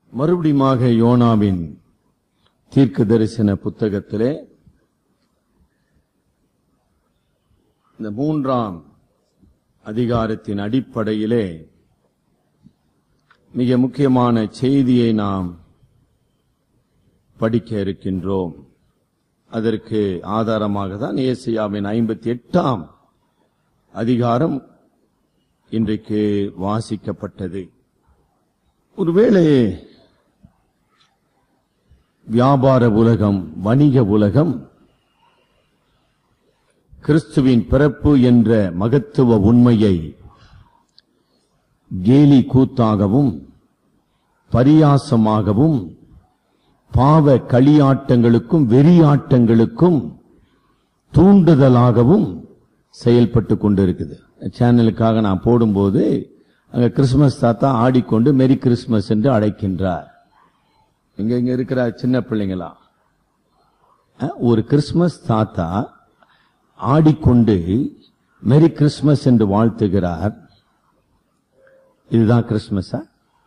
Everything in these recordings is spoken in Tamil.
மறுபடியுமாக யோனாவின் தீர்க்க தரிசன புத்தகத்திலே இந்த மூன்றாம் அதிகாரத்தின் அடிப்படையிலே மிக முக்கியமான செய்தியை நாம் படிக்க இருக்கின்றோம் அதற்கு ஆதாரமாக தான் ஏசியாவின் ஐம்பத்தி எட்டாம் அதிகாரம் இன்றைக்கு வாசிக்கப்பட்டது ஒருவேளை வியாபார உலகம் வணிக உலகம் கிறிஸ்துவின் பிறப்பு என்ற மகத்துவ உண்மையை கேலி கூத்தாகவும் பரியாசமாகவும் பாவ களியாட்டங்களுக்கும் வெறியாட்டங்களுக்கும் தூண்டுதலாகவும் செயல்பட்டு கொண்டிருக்குது சேனலுக்காக நான் போடும்போது அங்க கிறிஸ்துமஸ் தாத்தா ஆடிக்கொண்டு மெரி கிறிஸ்துமஸ் என்று அழைக்கின்றார் இங்க இங்க இருக்கிற சின்ன பிள்ளைங்களா அஹ், ஒரு கிறிஸ்துமஸ் தாத்தா ஆடிக்கொண்டு மெரி கிறிஸ்துமஸ் என்று வாழ்த்துகிறார் இதுதான் கிறிஸ்துமஸா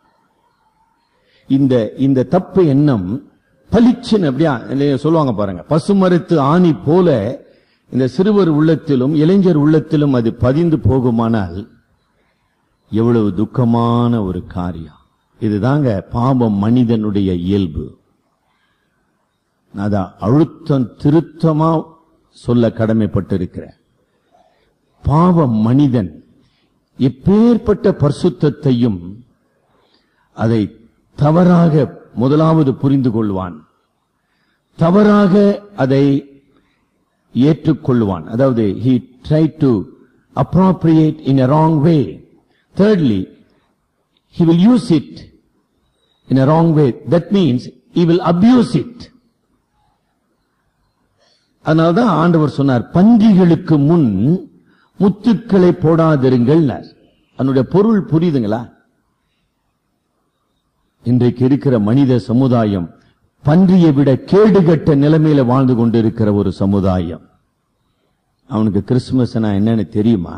இந்த இந்த தப்பு எண்ணம் பளிச்சுன்னு அப்படியா இல்லையா சொல்லுவாங்க பாருங்க பசுமரத்து ஆணி போல இந்த சிறுவர் உள்ளத்திலும் இளைஞர் உள்ளத்திலும் அது பதிந்து போகுமானால் எவ்வளவு துக்கமான ஒரு காரியம் இதுதாங்க பாவம் மனிதனுடைய இயல்பு நான் அதை அழுத்தம் திருத்தமா சொல்ல கடமைப்பட்டிருக்கிறேன் பாவ மனிதன் எப்பேற்பட்ட பரிசுத்தத்தையும் அதை தவறாக முதலாவது புரிந்து கொள்வான் தவறாக அதை ஏற்றுக்கொள்வான் அதாவது he tried to appropriate in a wrong way thirdly he will use it in a wrong way that means he will abuse it அதனால்தான் ஆண்டவர் சொன்னார் பன்றிகளுக்கு முன் முத்துக்களை போடாதிருங்கள் அதனுடைய பொருள் புரியுதுங்களா இன்றைக்கு இருக்கிற மனித சமுதாயம் பன்றியை விட கேடுகட்ட நிலைமையில வாழ்ந்து கொண்டிருக்கிற ஒரு சமுதாயம் அவனுக்கு கிறிஸ்துமஸ்னா என்னன்னு தெரியுமா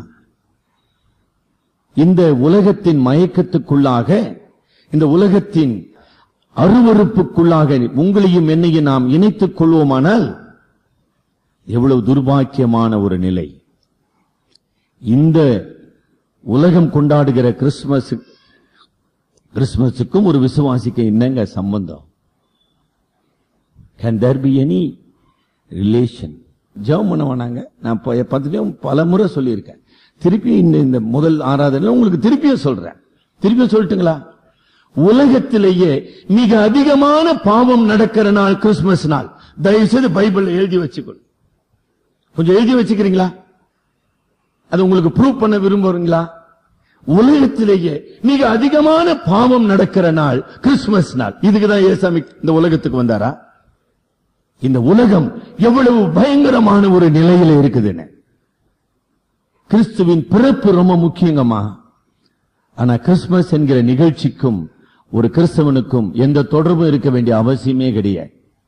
இந்த உலகத்தின் மயக்கத்துக்குள்ளாக இந்த உலகத்தின் அருவருப்புக்குள்ளாக உங்களையும் என்னையும் நாம் இணைத்துக் கொள்வோமானால் எவ்வளவு துர்பாக்கியமான ஒரு நிலை இந்த உலகம் கொண்டாடுகிற கிறிஸ்துமஸ் கிறிஸ்துமஸுக்கும் ஒரு விசுவாசிக்கு என்னங்க சம்பந்தம் can there be any relation ஜெபம் பண்ண வேணாங்க நான் ப- பத்துலயும் பல முறை சொல்லியிருக்கேன் திருப்பி இந்த இந்த முதல் ஆராதனையில உங்களுக்கு திருப்பியும் சொல்றேன் திருப்பியும் சொல்லட்டுங்களா உலகத்திலேயே மிக அதிகமான பாவம் நடக்கிற நாள் கிறிஸ்துமஸ் நாள் தயவு செய்து பைபிள் எழுதி வச்சுக்கொள் கொஞ்சம் எழுதி வச்சுக்கிறீங்களா அது உங்களுக்கு ப்ரூவ் பண்ண விரும்புறீங்களா உலகத்திலேயே மிக அதிகமான பாவம் நடக்கிற நாள் கிறிஸ்துமஸ் நாள் இதுக்குதான் ஏசாமி இந்த உலகத்துக்கு வந்தாரா இந்த உலகம் எவ்வளவு பயங்கரமான ஒரு நிலையில இருக்குதுன்னு கிறிஸ்துவின் பிறப்பு ரொம்ப முக்கியங்கம்மா ஆனா கிறிஸ்துமஸ் என்கிற நிகழ்ச்சிக்கும் ஒரு கிறிஸ்தவனுக்கும் எந்த தொடர்பும் இருக்க வேண்டிய அவசியமே கிடையாது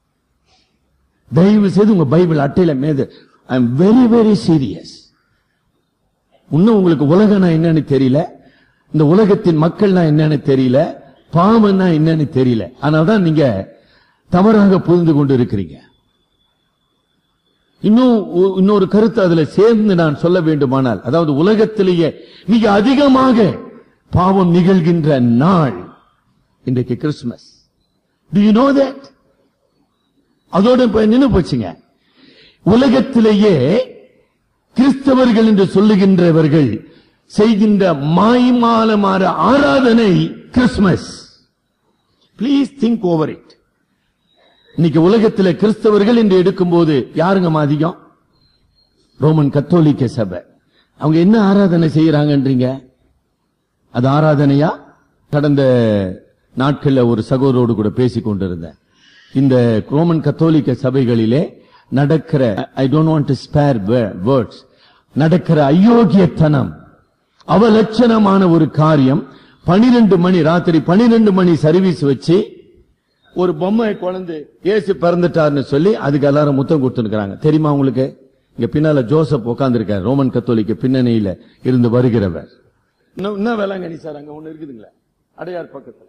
தயவு செய்து உங்க பைபிள் அட்டையில மேது I am very very serious இன்னும் உங்களுக்கு உலகம்னா என்னன்னு தெரியல இந்த உலகத்தின் மக்கள்னா என்னன்னு தெரியல பாவம்னா என்னன்னு தெரியல அதனாலதான் நீங்க தவறாக புரிந்து கொண்டு இருக்கிறீங்க இன்னும் ஒ- இன்னொரு கருத்து அதுல சேர்ந்து நான் சொல்ல வேண்டுமானால் அதாவது உலகத்திலேயே மிக அதிகமாக பாவம் நிகழ்கின்ற நாள் இன்றைக்கு Christmas do you know that அதோட இப்ப நின்னு போச்சுங்க உலகத்திலேயே கிறிஸ்தவர்கள் என்று சொல்லுகின்றவர்கள் செய்கின்ற மாய்மாலமாற ஆராதனை Christmas please think over it இன்னைக்கு உலகத்துல கிறிஸ்தவர்கள் என்று எடுக்கும்போது யாருங்க அதிகம் ரோமன் கத்தோலிக்க சபை அவங்க என்ன ஆராதனை செய்யறாங்கன்றீங்க அது ஆராதனையா கடந்த நாட்கள்ல ஒரு சகோதரோடு கூட பேசிக் கொண்டிருந்தேன் இந்த ரோமன் கத்தோலிக்க சபைகளிலே நடக்கிற I don't want to spare words நடக்கிற அயோக்கியத்தனம் அவலட்சணமான ஒரு காரியம் பனிரெண்டு மணி ராத்திரி பனிரெண்டு மணி சர்வீஸ் வச்சு ஒரு பொம்மை குழந்தை இயேசு பிறந்துட்டார்னு சொல்லி அதுக்கு எல்லாரும் முத்தம் கொடுத்துருக்காங்க தெரியுமா உங்களுக்கு இங்க பின்னால ஜோசப் உட்கார்ந்திருக்கார் ரோமன் கத்தோலிக்க பின்னணியில இருந்து வருகிறவர் இன்னும் என்ன வேளாங்கண்ணி சார் அங்க ஒண்ணு இருக்குதுங்களா அடையார் பக்கத்துல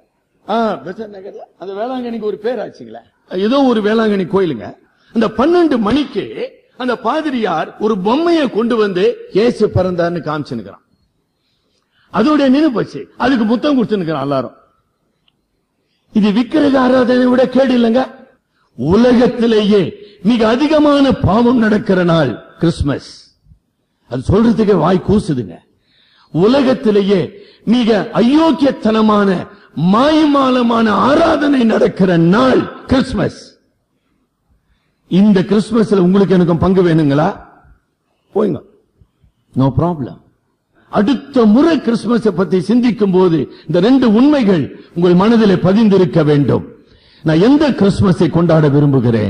ஆ, பெசன்ட் நகர்ல அந்த வேளாங்கண்ணிக்கு ஒரு பேர் ஆச்சுங்களே ஏதோ ஒரு வேளாங்கண்ணி கோயிலுங்க அந்த பன்னெண்டு மணிக்கு அந்த பாதிரியார் ஒரு பொம்மையை கொண்டு வந்து இயேசு பிறந்தார்னு காமிச்சுனுக்கிறான் அதோட நின்னு போச்சு அதுக்கு முத்தம் கொடுத்துனுக்கிறான் எல்லாரும் இது விக்கிரக ஆராதனை விட கேடு இல்லைங்க உலகத்திலேயே மிக அதிகமான பாவம் நடக்கிற நாள் கிறிஸ்துமஸ் அது சொல்றதுக்கு வாய் கூசுதுங்க உலகத்திலேயே மிக அயோக்கியத்தனமான மாயமாலமான ஆராதனை நடக்கிற நாள் கிறிஸ்துமஸ் இந்த கிறிஸ்துமஸ்ல உங்களுக்கு எனக்கும் பங்கு வேணுங்களா போய்ங்க நோ ப்ராப்ளம் அடுத்த முறை கிறிஸ்துமஸை பத்தி சிந்திக்கும் போது இந்த ரெண்டு உண்மைகள் உங்கள் மனதிலே பதிந்திருக்க வேண்டும் நான் எந்த கிறிஸ்துமஸை கொண்டாட விரும்புகிறேன்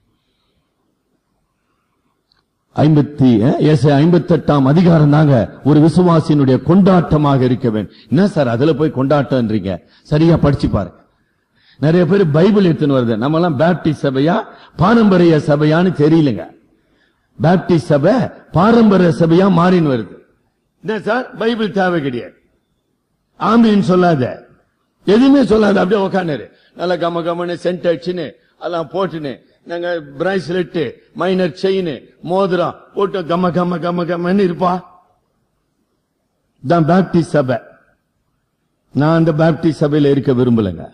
ஐம்பத்தி ஐம்பத்தி எட்டாம் அதிகாரம் தாங்க ஒரு விசுவாசியினுடைய கொண்டாட்டமாக இருக்க வேண்டும் என்ன சார் அதுல போய் கொண்டாட்டம்ன்றீங்க சரியா படிச்சு பாருங்க நிறைய பேர் பைபிள் எடுத்துன்னு வருது நம்ம எல்லாம் பேப்டிஸ்ட் சபையா பாரம்பரிய சபையான்னு தெரியலங்க பேப்டிஸ்ட் சபை பாரம்பரிய சபையா மாறின்னு வருது என்ன சார் பைபிள் தேவை கிடையாது ஆம்பின்னு சொல்லாத எதுவுமே சொல்லாத அப்படியே உக்காந்துரு நல்லா கம கமன்னு சென்ட் அடிச்சுன்னு எல்லாம் போட்டுன்னு நாங்க பிரைஸ்லெட் மைனர் செயின் மோதிரம் போட்டு கம கம கம கமன்னு இருப்பா தான் பேப்டிஸ்ட் சபை நான் அந்த பேப்டிஸ்ட் சபையில இருக்க விரும்பலங்க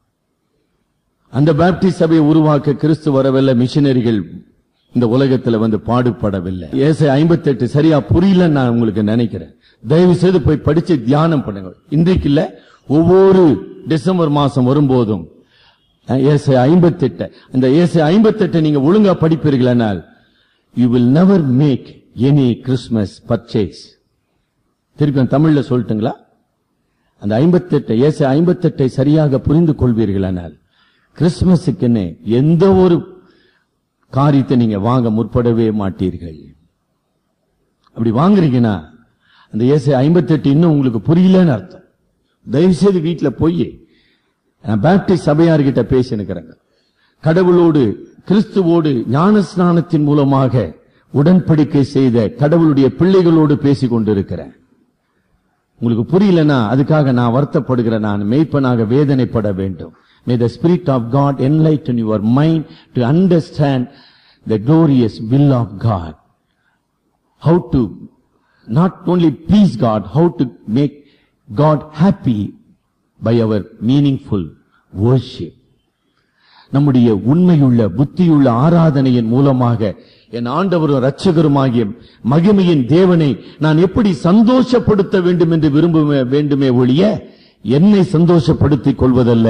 அந்த பேப்டிஸ்ட் சபையை உருவாக்க கிறிஸ்து வரவில்லை மிஷினரிகள் இந்த உலகத்துல வந்து பாடுபடவில்லை ஏசை ஐம்பத்தி எட்டு சரியா புரியலன்னு நான் உங்களுக்கு நினைக்கிறேன் தயவு செய்து போய் படிச்சு தியானம் பண்ணுங்க இன்றைக்கு இல்ல ஒவ்வொரு டிசம்பர் மாசம் வரும்போதும் ஏசை ஐம்பத்தி எட்டு இந்த ஏசை ஐம்பத்தி எட்டு நீங்க ஒழுங்கா படிப்பீர்களானால் you will never make any Christmas purchase திருப்பி நான் தமிழ்ல சொல்லட்டுங்களா அந்த ஐம்பத்தெட்டு ஏசை ஐம்பத்தெட்டை சரியாக புரிந்து கொள்வீர்களானால் கிறிஸ்துமஸுக்குன்னு எந்த ஒரு காரியத்தை நீங்க வாங்க முற்படவே மாட்டீர்கள் அப்படி வாங்குறீங்கன்னா அந்த ஏசை ஐம்பத்தெட்டு இன்னும் உங்களுக்கு புரியலன்னு அர்த்தம் தயவு செய்து வீட்டுல போய் நான் பேப்டிஸ்ட் சபையார்கிட்ட பேசினுக்கிறேங்க கடவுளோடு கிறிஸ்துவோடு ஞான ஸ்நானத்தின் மூலமாக உடன்படிக்கை செய்த கடவுளுடைய பிள்ளைகளோடு பேசிக் கொண்டிருக்கிறேன் உங்களுக்கு புரியலனா அதுக்காக நான் வருத்தப்படுகிறேன் நான் மெய்ப்பனாக வேதனைப்பட வேண்டும் may the spirit of God enlighten your mind to understand the glorious will of God. How to not only please God, how to make God happy by our meaningful worship. நம்முடைய உண்மையுள்ள புத்தியுள்ள ஆராதனையின் மூலமாக என் ஆண்டவரும் இரட்சகருமாகிய மகிமையின் தேவனை நான் எப்படி சந்தோஷப்படுத்த வேண்டும் என்று விரும்ப வேண்டுமே ஒழிய என்னை சந்தோஷப்படுத்திக் கொள்வதல்ல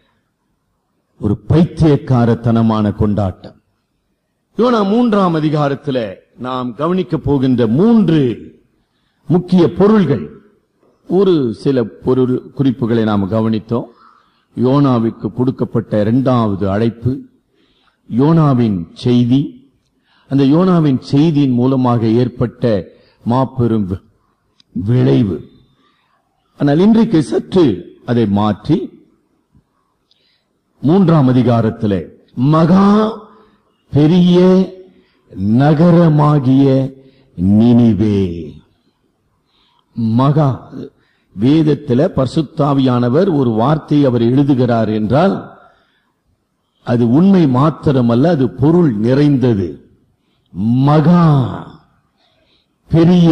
ஒரு பைத்தியக்காரத்தனமான கொண்டாட்டம் யோனா மூன்றாம் அதிகாரத்துல நாம் கவனிக்க போகின்ற மூன்று முக்கிய பொருள்கள் ஒரு சில பொருள் குறிப்புகளை நாம் கவனித்தோம் யோனாவுக்கு கொடுக்கப்பட்ட இரண்டாவது அழைப்பு யோனாவின் செய்தி அந்த யோனாவின் செய்தியின் மூலமாக ஏற்பட்ட மாபெரும் வி- விளைவு ஆனால் இன்றைக்கு சற்று அதை மாற்றி மூன்றாம் அதிகாரத்திலே மகா பெரிய நகரமாகிய நினிவே மகா வேதத்தில பரிசுத்தாவியானவர் ஒரு வார்த்தை அவர் எழுதுகிறார் என்றால் அது உண்மை மாத்திரமல்ல அது பொருள் நிறைந்தது மகா பெரிய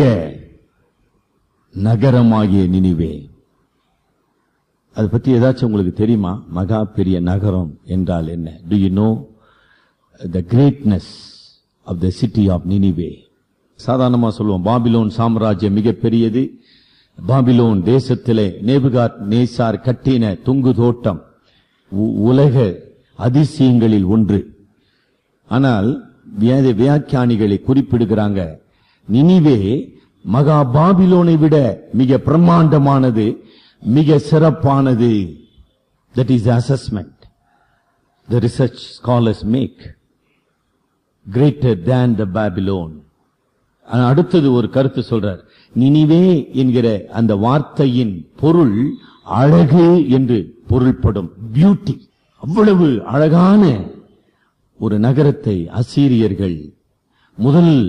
நகரமாகிய நினிவே அதை பத்தி ஏதாச்சும் உங்களுக்கு தெரியுமா மகா பெரிய நகரம் என்றால் என்ன do you know the greatness of the city of Nineveh சாதாரணமா சொல்லுவோம் பாபிலோன் சாம்ராஜ்யம் மிகப்பெரியது பாபிலோன் தேசத்திலே நேபுகாத் நேசார் கட்டின துங்கு தோட்டம் உ- உலக அதிசயங்களில் ஒன்று ஆனால் வேத வியாக்கியானிகளை குறிப்பிடுகிறாங்க நினிவே மகா பாபிலோனை விட மிக பிரம்மாண்டமானது மிக சிறப்பானது that is assessment the research scholars make greater than the Babylon ஆனா அடுத்தது ஒரு கருத்து சொல்றார் நினிவே என்கிற அந்த வார்த்தையின் பொருள் அழகு என்று பொருள்படும் பியூட்டி அவ்வளவு அழகான ஒரு நகரத்தை அசீரியர்கள் முதல்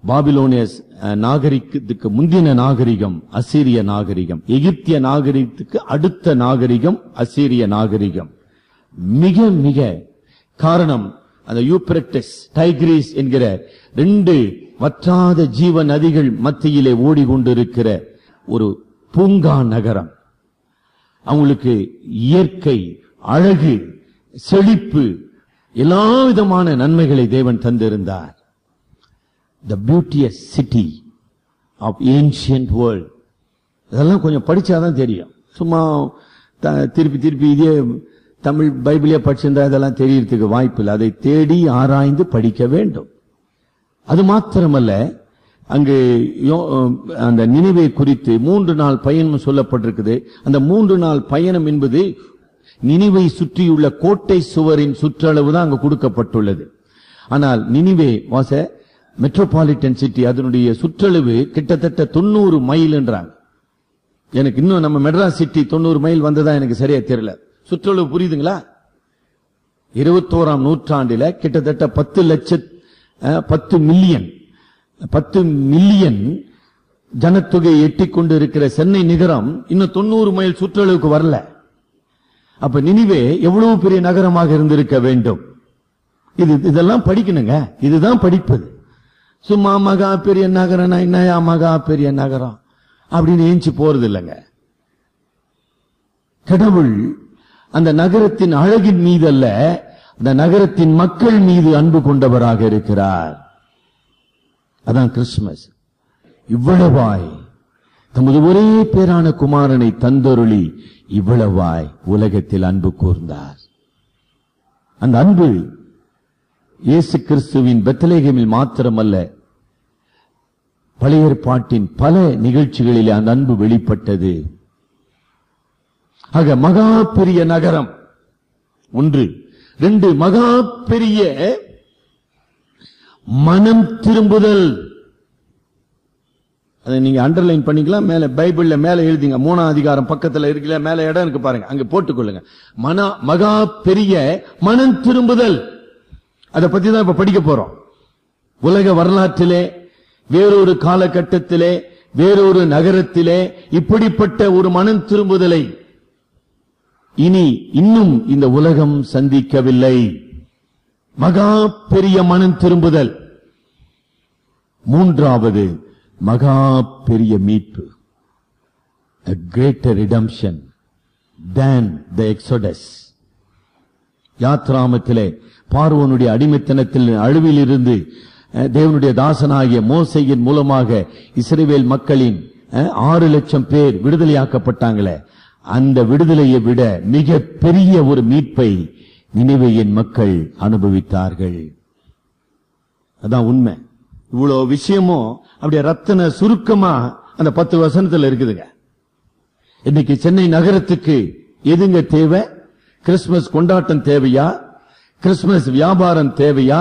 பாபிலோனிய அஹ், நாகரிகத்துக்கு முந்தின நாகரிகம் அசீரிய நாகரிகம் எகிப்திய நாகரிகத்துக்கு அடுத்த நாகரிகம் அசீரிய நாகரிகம் மிக மிக காரணம் அந்த யூப்ரட்டிஸ் டைக்ரீஸ் என்கிற ரெண்டு வற்றாத ஜீவ நதிகள் மத்தியிலே ஓடிக்கொண்டிருக்கிற ஒரு பூங்கா நகரம் அவங்களுக்கு இயற்கை அழகு செழிப்பு எல்லா விதமான நன்மைகளை தேவன் தந்திருந்தார் the beauteous city of ancient world இதெல்லாம் கொஞ்சம் படிச்சாதான் தெரியும் சும்மா த- திருப்பி திருப்பி இதே தமிழ் பைபிளே படிச்சிருந்தா இதெல்லாம் தெரியறதுக்கு வாய்ப்பு இல்லை அதை தேடி ஆராய்ந்து படிக்க வேண்டும் அது மாத்திரமல்ல அங்கு யோ- அந்த நினைவை குறித்து மூன்று நாள் பயணம் சொல்லப்பட்டிருக்குது அந்த மூன்று நாள் பயணம் என்பது நினைவை சுற்றியுள்ள கோட்டை சுவரின் சுற்றளவு தான் அங்கு கொடுக்கப்பட்டுள்ளது ஆனால் நினிவே வாச மெட்ரோபாலிட்டன் சிட்டி அதனுடைய சுற்றளவு கிட்டத்தட்ட தொண்ணூறு மைல் என்றாங்க எனக்கு இன்னும் நம்ம மெட்ராஸ் சிட்டி தொண்ணூறு மைல் வந்ததா எனக்கு சரியா தெரியல சுற்றளவு புரியுதுங்களா இருபத்தோராம் நூற்றாண்டில கிட்டத்தட்ட பத்து லட்ச அஹ், பத்து மில்லியன் பத்து மில்லியன் ஜனத்தொகையை எட்டிக் கொண்டு இருக்கிற சென்னை நகரம் இன்னும் தொண்ணூறு மைல் சுற்றளவுக்கு வரல அப்ப நினிவே எவ்வளவு பெரிய நகரமாக இருந்திருக்க வேண்டும் இது இதெல்லாம் படிக்கணுங்க இதுதான் படிப்பது சும்மா மகா பெரிய நகரம் என்னயா மகா பெரிய நகரம் அப்படின்னு ஏஞ்சி போறது இல்லைங்க கடவுள் அந்த நகரத்தின் அழகின் மீது அல்ல அந்த நகரத்தின் மக்கள் மீது அன்பு கொண்டவராக இருக்கிறார் அதான் கிறிஸ்துமஸ் இவ்வளவாய் தமது ஒரே பேரான குமாரனை தந்தொருளி இவ்வளவாய் உலகத்தில் அன்பு கூர்ந்தார் அந்த அன்பு இயேசு கிறிஸ்துவின் பெத்தலேகமில் மாத்திரமல்ல பழைய ஏற்பாட்டின் பல நிகழ்ச்சிகளிலே அந்த அன்பு வெளிப்பட்டது ஆக மகா பெரிய நகரம் ஒன்று ரெண்டு மகா பெரிய மனம் திரும்புதல் அதை நீங்க அண்டர்லைன் பண்ணிக்கலாம் மேல பைபிள்ல மேல எழுதிங்க மூணாம் அதிகாரம் பக்கத்துல இருக்குல்ல மேல இடம் இருக்கு பாருங்க அங்க போட்டுக்கொள்ளுங்க மன மகா பெரிய மனம் திரும்புதல் அதை பத்தி தான் இப்ப படிக்க போறோம் உலக வரலாற்றிலே வேறொரு காலகட்டத்திலே வேறொரு நகரத்திலே இப்படிப்பட்ட ஒரு மனம் திரும்புதலை இனி இன்னும் இந்த உலகம் சந்திக்கவில்லை மகா பெரிய மனம் திரும்புதல் மூன்றாவது மகா பெரிய மீட்பு a greater redemption than the exodus யாத்ராமத்திலே பார்வோனுடைய அடிமைத்தனத்தில் அழுவில் இருந்து அஹ், தேவனுடைய தாசனாகிய மோசையின் மூலமாக இஸ்ரவேல் மக்களின் அஹ், ஆறு லட்சம் பேர் விடுதலையாக்கப்பட்டாங்களே அந்த விடுதலையை விட மிக பெரிய ஒரு மீட்பை நினைவையின் மக்கள் அனுபவித்தார்கள் அதான் உண்மை இவ்வளவு விஷயமும் அப்படியே ரத்தன சுருக்கமா அந்த பத்து வசனத்துல இருக்குதுங்க இன்னைக்கு சென்னை நகரத்துக்கு எதுங்க தேவை கிறிஸ்துமஸ் கொண்டாட்டம் தேவையா கிறிஸ்துமஸ் வியாபாரம் தேவையா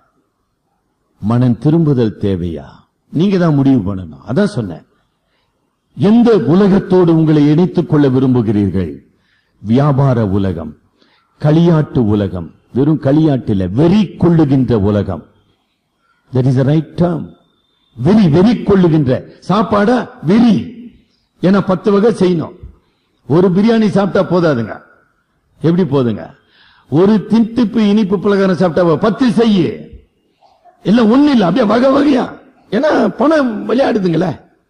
மனம் திரும்புதல் தேவையா நீங்க தான் முடிவு பண்ணணும் அதான் சொன்னேன் எந்த உலகத்தோடு உங்களை இணைத்துக் கொள்ள விரும்புகிறீர்கள் வியாபார உலகம் களியாட்டு உலகம் வெறும் களியாட்டில் வெறி கொள்ளுகின்ற உலகம் தட் இஸ் ரைட் டேர்ம் வெறி வெறி கொள்ளுகின்ற சாப்பாடா வெறி ஏன்னா பத்து வகை செய்யணும் ஒரு பிரியாணி சாப்பிட்டா போதாதுங்க எப்படி போதுங்க ஒரு தின்ட்டுப்பு இனிப்பு பலகாரம் சாப்பிட்டா போ- பத்து செய்ய எல்லாம் ஒண்ணு இல்ல அப்படியே வகை வகையா ஏன்னா பணம் விளையாடுதுங்களே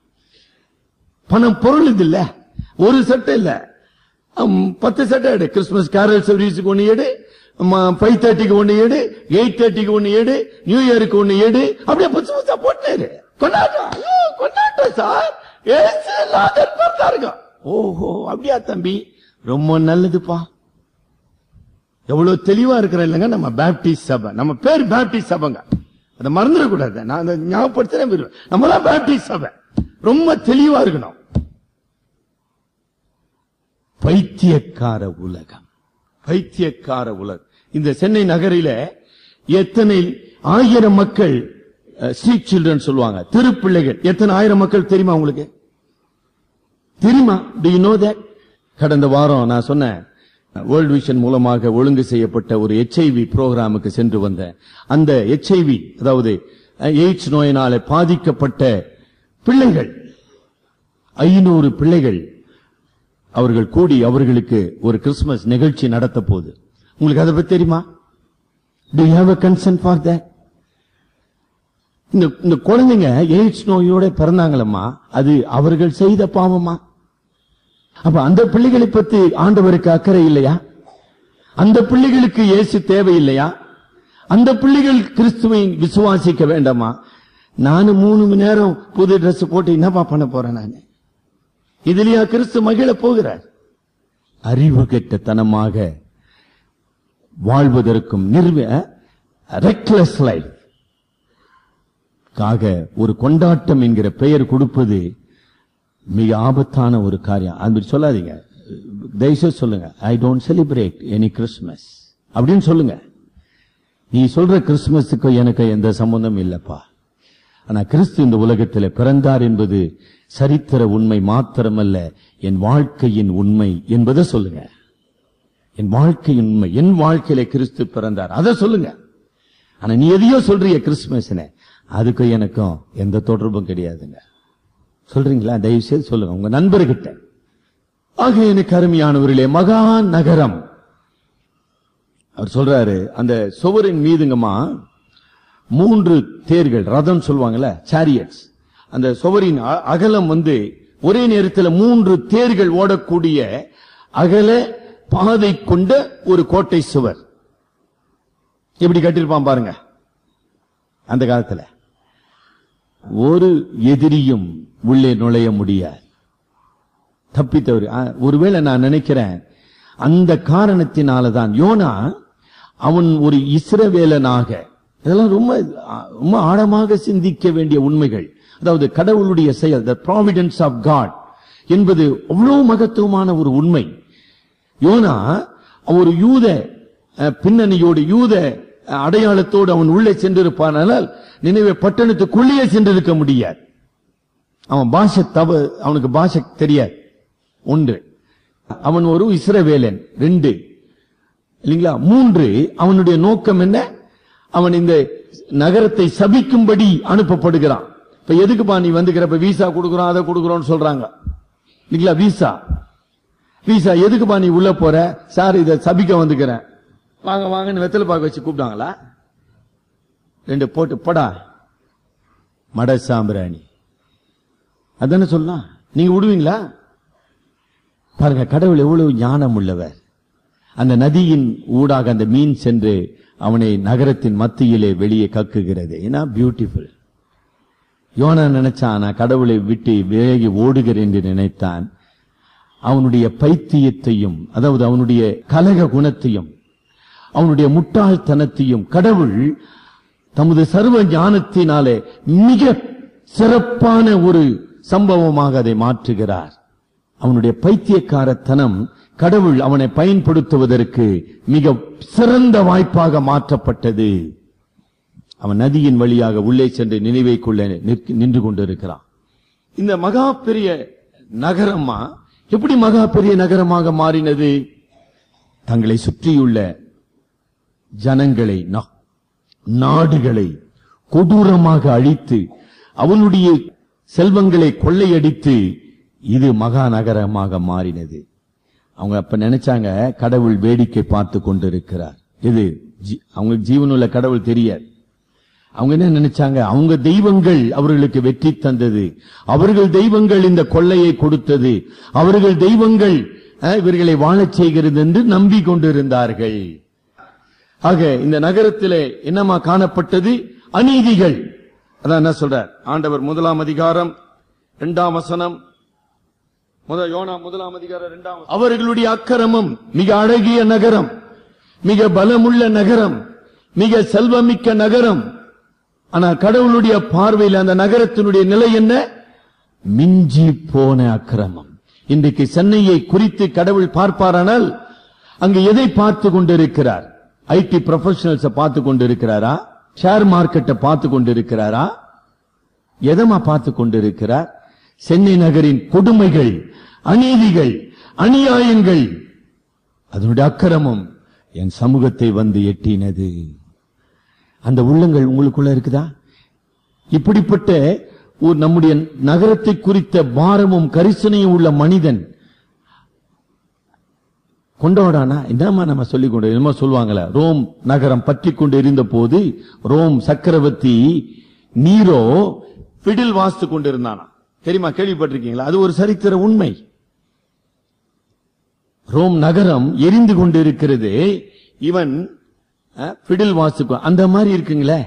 பணம் பொருள் இது இல்ல ஒரு சட்டை இல்ல அம், பத்து சட்டை எடு கிறிஸ்துமஸ் கேரல் சர்வீஸுக்கு ஒண்ணு எடு ஃபைவ் தேர்ட்டிக்கு ஒண்ணு எடு எயிட் தேர்ட்டிக்கு ஒண்ணு எடு நியூ இயருக்கு ஒண்ணு எடு அப்படியே புதுசு புதுசா போட்டுரு கொண்டாட்டம் ஐயோ, கொண்டாட்டம் சார் ஏசு நாதர் பிறந்தாருங்க ஓஹோ அப்படியா தம்பி ரொம்ப நல்லதுப்பா எவ்வளவு தெளிவா இருக்கிற இல்லைங்க நம்ம பேப்டிஸ்ட் சபை நம்ம பேர் பேப்டிஸ்ட் சபைங்க அதை மறந்துடக்கூடாது நான் அதை ஞாபகப்படுத்துறேன் விரும்புவேன். நம்ம தான் பேப்டிஸ்ட் சபை ரொம்ப தெளிவா இருக்கணும் பைத்தியக்கார உலகம் பைத்தியக்கார உலகம் இந்த சென்னை நகரில எத்தனை ஆயிரம் மக்கள் ஸ்ட்ரீட் சில்ட்ரன் சொல்லுவாங்க திருப்பிள்ளைகள் எத்தனை ஆயிரம் மக்கள் தெரியுமா உங்களுக்கு தெரியுமா do you know that கடந்த வாரம் நான் சொன்னேன் வேர்ல்ட் விஷன் மூலமாக ஒழுங்கு செய்யப்பட்ட ஒரு எச்ஐவி புரோகிராமுக்கு சென்று வந்தேன் அந்த எச்ஐவி அதாவது எய்ட்ஸ் நோயினாலே பாதிக்கப்பட்ட பிள்ளைகள் ஐநூறு பிள்ளைகள் அவர்கள் கூடி அவர்களுக்கு ஒரு கிறிஸ்துமஸ் நிகழ்ச்சி நடத்த போகுது உங்களுக்கு அதை பத்தி தெரியுமா do you have a consent for that இந்த இந்த குழந்தைங்க எய்ட்ஸ் நோயோட பிறந்தாங்களம்மா அது அவர்கள் செய்த பாவமா அப்ப அந்த பிள்ளைகளை பத்தி ஆண்டவருக்கு அக்கறை இல்லையா அந்த பிள்ளைகளுக்கு இயேசு தேவையில்லையா அந்த பிள்ளைகள் கிறிஸ்துவை விசுவாசிக்க வேண்டாமா நானும் மூணு மணி நேரம் புது Dress போட்டு என்னப்பா பண்ண போறேன் நான் இதுலயா கிறிஸ்து மகிழ போகிறார் அறிவு கெட்டத்தனமாக வாழ்வதற்கும் நிர்வ ரெக்லெஸ் லைஃப் காக ஒரு கொண்டாட்டம் என்கிற பெயர் கொடுப்பது மிக ஆபத்தான ஒரு காரியம் அது சொல்லாதீங்க தயவுசெய்து சொல்லுங்க I don't celebrate any Christmas அப்படின்னு சொல்லுங்க நீ சொல்ற கிறிஸ்துமஸுக்கு எனக்கு எந்த சம்பந்தம் இல்லப்பா ஆனா கிறிஸ்து இந்த உலகத்தில் பிறந்தார் என்பது சரித்திர உண்மை மாத்திரமல்ல என் வாழ்க்கையின் உண்மை என்பதை சொல்லுங்க என் வாழ்க்கையின் உண்மை என் வாழ்க்கையில கிறிஸ்து பிறந்தார் அதை சொல்லுங்க ஆனா நீ எதையோ சொல்றிய கிறிஸ்துமஸ்னு அதுக்கும் எனக்கும் எந்த தொடர்பும் கிடையாதுங்க சொல்றீங்களா தயவு செய்து சொல்லுங்க உங்க நண்பர்கிட்ட ஆக எனக்கு அருமையானவர்களே மகா நகரம் அவர் சொல்றாரு அந்த சுவரின் மீதுங்கம்மா மூன்று தேர்கள் ரதம் சொல்லுவாங்கல்ல சாரியட்ஸ் அந்த சுவரின் அ- அகலம் வந்து ஒரே நேரத்தில் மூன்று தேர்கள் ஓடக்கூடிய அகல பாதை கொண்ட ஒரு கோட்டை சுவர் எப்படி கட்டிருப்பான் பாருங்க அந்த காலத்துல ஒரு எதிரியும் உள்ளே நுழைய முடியாது தப்பித்தவர் ஆ, ஒருவேளை நான் நினைக்கிறேன் அந்த காரணத்தினாலதான் யோனா அவன் ஒரு இஸ்ரவேலனாக இதெல்லாம் ரொம்ப ஆ, ரொம்ப ஆழமாக சிந்திக்க வேண்டிய உண்மைகள் அதாவது கடவுளுடைய செயல் த ப்ராவிடன்ஸ் ஆஃப் காட் என்பது அவ்வளவு மகத்துவமான ஒரு உண்மை யோனா ஒரு யூத அஹ், பின்னணியோடு யூத அஹ், அடையாளத்தோடு அவன் உள்ளே சென்றிருப்பானால் நினைவே பட்டணத்துக்குள்ளேயே சென்றிருக்க முடியாது அவன் பாஷை தவ அவனுக்கு பாஷை தெரியாது ஒன்று அவன் ஒரு இஸ்ரவேலன் ரெண்டு இல்லைங்களா மூன்று அவனுடைய நோக்கம் என்ன அவன் இந்த நகரத்தை சபிக்கும்படி அனுப்பப்படுகிறான் இப்ப எதுக்குப்பா நீ வந்துக்கிறப்ப விசா கொடுக்குறோம் அதை கொடுக்குறோம்னு சொல்றாங்க இல்லைங்களா விசா விசா எதுக்குப்பா நீ உள்ள போற சார் இதை சபிக்க வந்துக்கிறேன் வாங்க வாங்கன்னு வெத்தலை பாக்க வச்சு கூப்பிட்டாங்களா ரெண்டு போட்டு படா மட சாம்பிராணி அதானே சொல்லலாம் நீங்க விடுவீங்களா பாருங்க கடவுள் எவ்வளவு ஞானம் உள்ளவர் அந்த நதியின் ஊடாக அந்த மீன் சென்று அவனை நகரத்தின் மத்தியிலே வெளியே கக்குகிறது ஏன்னா பியூட்டிஃபுல் யோனா நினைச்சான் நான் கடவுளை விட்டு விலகி ஓடுகிறேன் என்று நினைத்தான் அவனுடைய பைத்தியத்தையும் அதாவது அவனுடைய கலக குணத்தையும் அவனுடைய முட்டாள்தனத்தையும் கடவுள் தமது சர்வ ஞானத்தினாலே மிக சிறப்பான ஒரு சம்பவமாக அதை மாற்றுகிறார் அவனுடைய பைத்தியக்காரத்தனம் கடவுள் அவனை பயன்படுத்துவதற்கு மிக சிறந்த வாய்ப்பாக மாற்றப்பட்டது அவன் நதியின் வழியாக உள்ளே சென்று நினைவைக்குள்ள நிற்க- நின்று கொண்டிருக்கிறான் இந்த மகா பெரிய நகரமா எப்படி மகா பெரிய நகரமாக மாறினது தங்களை சுற்றியுள்ள ஜனங்களை நா- நாடுகளை கொடூரமாக அழித்து அவனுடைய செல்வங்களை கொள்ளையடித்து இது மகா நகரமாக மாறினது அவங்க அப்ப நினைச்சாங்க கடவுள் வேடிக்கை பார்த்து கொண்டிருக்கிறார் இது ஜீ- அவங்களுக்கு ஜீவனுள்ள கடவுள் தெரியாது அவங்க என்ன நினைச்சாங்க அவங்க தெய்வங்கள் அவர்களுக்கு வெற்றி தந்தது அவர்கள் தெய்வங்கள் இந்த கொள்ளையை கொடுத்தது அவர்கள் தெய்வங்கள் அஹ், இவர்களை வாழச் செய்கிறது என்று நம்பிக்கொண்டிருந்தார்கள் ஆக இந்த நகரத்திலே என்னமா காணப்பட்டது அநீதிகள் அதான் என்ன சொல்றார் ஆண்டவர் முதலாம் அதிகாரம் இரண்டாம் வசனம் முதல் யோனா முதலாம் அதிகாரம் இரண்டாம் வசனம். அவர்களுடைய அக்கிரமம் மிக அழகிய நகரம் மிக பலமுள்ள நகரம் மிக செல்வமிக்க நகரம் ஆனா கடவுளுடைய பார்வையில் அந்த நகரத்தினுடைய நிலை என்ன மிஞ்சி போன அக்கிரமம் இன்றைக்கு சென்னையை குறித்து கடவுள் பார்ப்பாரானால் அங்கு எதை பார்த்து கொண்டிருக்கிறார் ஐடி ப்ரொஃபஷனல்ஸ் பார்த்து கொண்டிருக்கிறாரா ஷேர் மார்க்கெட்டை பார்த்து கொண்டிருக்கிறாரா எதமா பார்த்து கொண்டிருக்கிறார் சென்னை நகரின் கொடுமைகள் அநீதிகள் அநியாயங்கள் அதனுடைய அக்கிரமம் என் சமூகத்தை வந்து எட்டினது அந்த உள்ளங்கள் உங்களுக்குள்ள இருக்குதா இப்படிப்பட்ட ஒரு நம்முடைய நகரத்தை குறித்த பாரமும் கரிசனையும் உள்ள மனிதன் கொண்டாடானா என்னமா நம்ம சொல்லிக் கொண்டு என்னமோ சொல்லுவாங்களே ரோம் நகரம் பற்றி கொண்டு இருந்த போது ரோம் சக்கரவர்த்தி நீரோ பிடில் வாசித்து கொண்டிருந்தானா தெரியுமா கேள்விப்பட்டிருக்கீங்களா அது ஒரு சரித்திர உண்மை ரோம் நகரம் எரிந்து கொண்டிருக்கிறது இவன் அஹ், பிடில் வாசிக்கும் அந்த மாதிரி இருக்குங்களே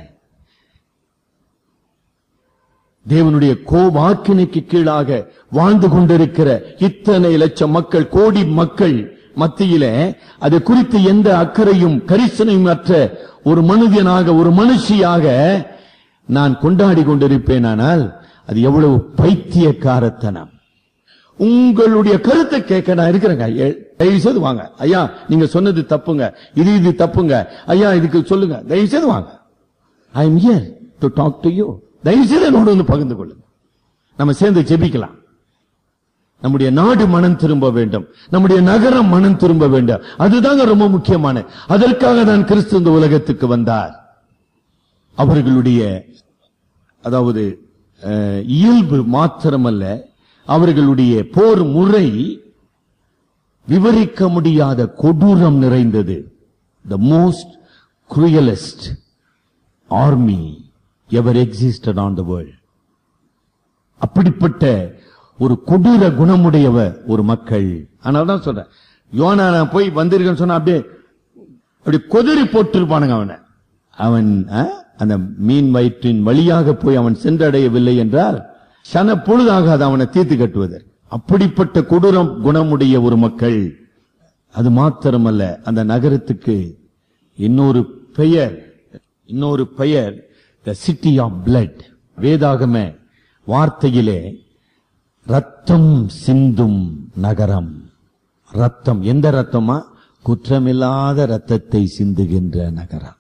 தேவனுடைய கோபாக்கினைக்கு கீழாக வாழ்ந்து கொண்டிருக்கிற இத்தனை லட்சம் மக்கள் கோடி மக்கள் மத்தியிலே அது குறித்து எந்த அக்கறையும் கரிசனையும் அற்ற ஒரு மனிதனாக ஒரு மனுஷியாக நான் கொண்டாடி கொண்டிருப்பேனானால் அது எவ்வளவு பைத்தியக்காரத்தனம் உங்களுடைய கருத்தை கேட்க நான் இருக்கிறேங்க ஏ- தயவு செய்து வாங்க ஐயா நீங்க சொன்னது தப்புங்க இது இது தப்புங்க ஐயா இதுக்கு சொல்லுங்க தயவு செய்து வாங்க I am here to talk to you தயவு செய்து என்னோட வந்து பகிர்ந்து கொள்ளுங்க நம்ம சேர்ந்து ஜெபிக்கலாம் நம்முடைய நாடு மனம் திரும்ப வேண்டும் நம்முடைய நகரம் மனம் திரும்ப வேண்டும் அதுதாங்க ரொம்ப முக்கியமான அதற்காக தான் கிறிஸ்து இந்த உலகத்துக்கு வந்தார் அவர்களுடைய அதாவது அஹ், இயல்பு மாத்திரமல்ல அவர்களுடைய போர் முறை விவரிக்க முடியாத கொடூரம் நிறைந்தது the most cruelest army ever existed on the world அப்படிப்பட்ட ஒரு கொடூர குணமுடையவ ஒரு மக்கள் அதனால தான் சொல்றேன் யோனா நான் போய் வந்திருக்கேன்னு சொன்னா அப்படியே அப்படி கொதறி போட்டிருப்பானுங்க அவனை அவன் ஆ, அந்த மீன் வயிற்றின் வழியாக போய் அவன் சென்றடையவில்லை என்றால் சன பொழுதாகாது அவனை தீர்த்து கட்டுவதற்கு அப்படிப்பட்ட கொடூரம் குணமுடைய ஒரு மக்கள் அது மாத்திரமல்ல அந்த நகரத்துக்கு இன்னொரு பெயர் இன்னொரு பெயர் த சிட்டி ஆஃப் பிளட் வேதாகம வார்த்தையிலே ரத்தம் சிந்தும் நகரம் ரத்தம் எந்த ரத்தமா குற்றமில்லாத ரத்தத்தை சிந்துகின்ற நகரம்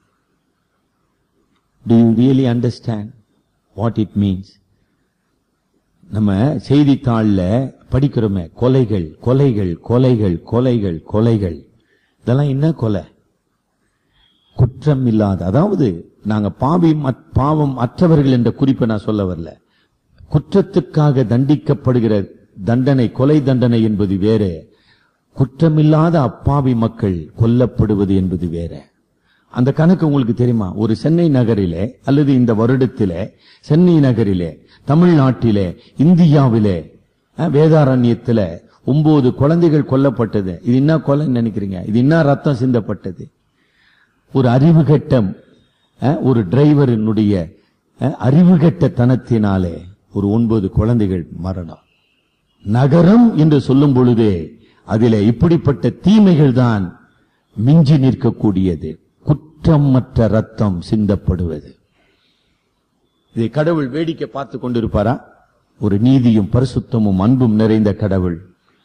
do you really understand what it means நம்ம செய்தித்தாள்ல படிக்கிறோமே கொலைகள் கொலைகள் கொலைகள் கொலைகள் கொலைகள் இதெல்லாம் என்ன கொலை குற்றம் இல்லாத அதாவது நாங்க பாவி மற்- பாவம் அற்றவர்கள் என்ற குறிப்பை நான் சொல்ல வரல குற்றத்துக்காக தண்டிக்கப்படுகிற தண்டனை கொலை தண்டனை என்பது வேற குற்றமில்லாத அப்பாவி மக்கள் கொல்லப்படுவது என்பது வேற அந்த கணக்கு உங்களுக்கு தெரியுமா ஒரு சென்னை நகரிலே அல்லது இந்த வருடத்திலே சென்னை நகரிலே தமிழ்நாட்டிலே இந்தியாவிலே அஹ், வேதாரண்யத்திலே ஒன்பது குழந்தைகள் கொல்லப்பட்டது இது என்ன கொலைன்னு நினைக்கிறீங்க இது என்ன ரத்தம் சிந்தப்பட்டது ஒரு அறிவுகட்டம் அஹ், ஒரு டிரைவரினுடைய அஹ், அறிவுகட்ட தனத்தினாலே ஒரு ஒன்பது குழந்தைகள் மரணம் நகரம் என்று சொல்லும் பொழுதே அதிலே இப்படிப்பட்ட தீமைகள் தான் மிஞ்சி நிற்கக்கூடியது குற்றமற்ற ரத்தம் சிந்தப்படுவது இதை கடவுள் வேடிக்கை பார்த்து கொண்டிருப்பாரா ஒரு நீதியும் பரிசுத்தமும் அன்பும் நிறைந்த கடவுள்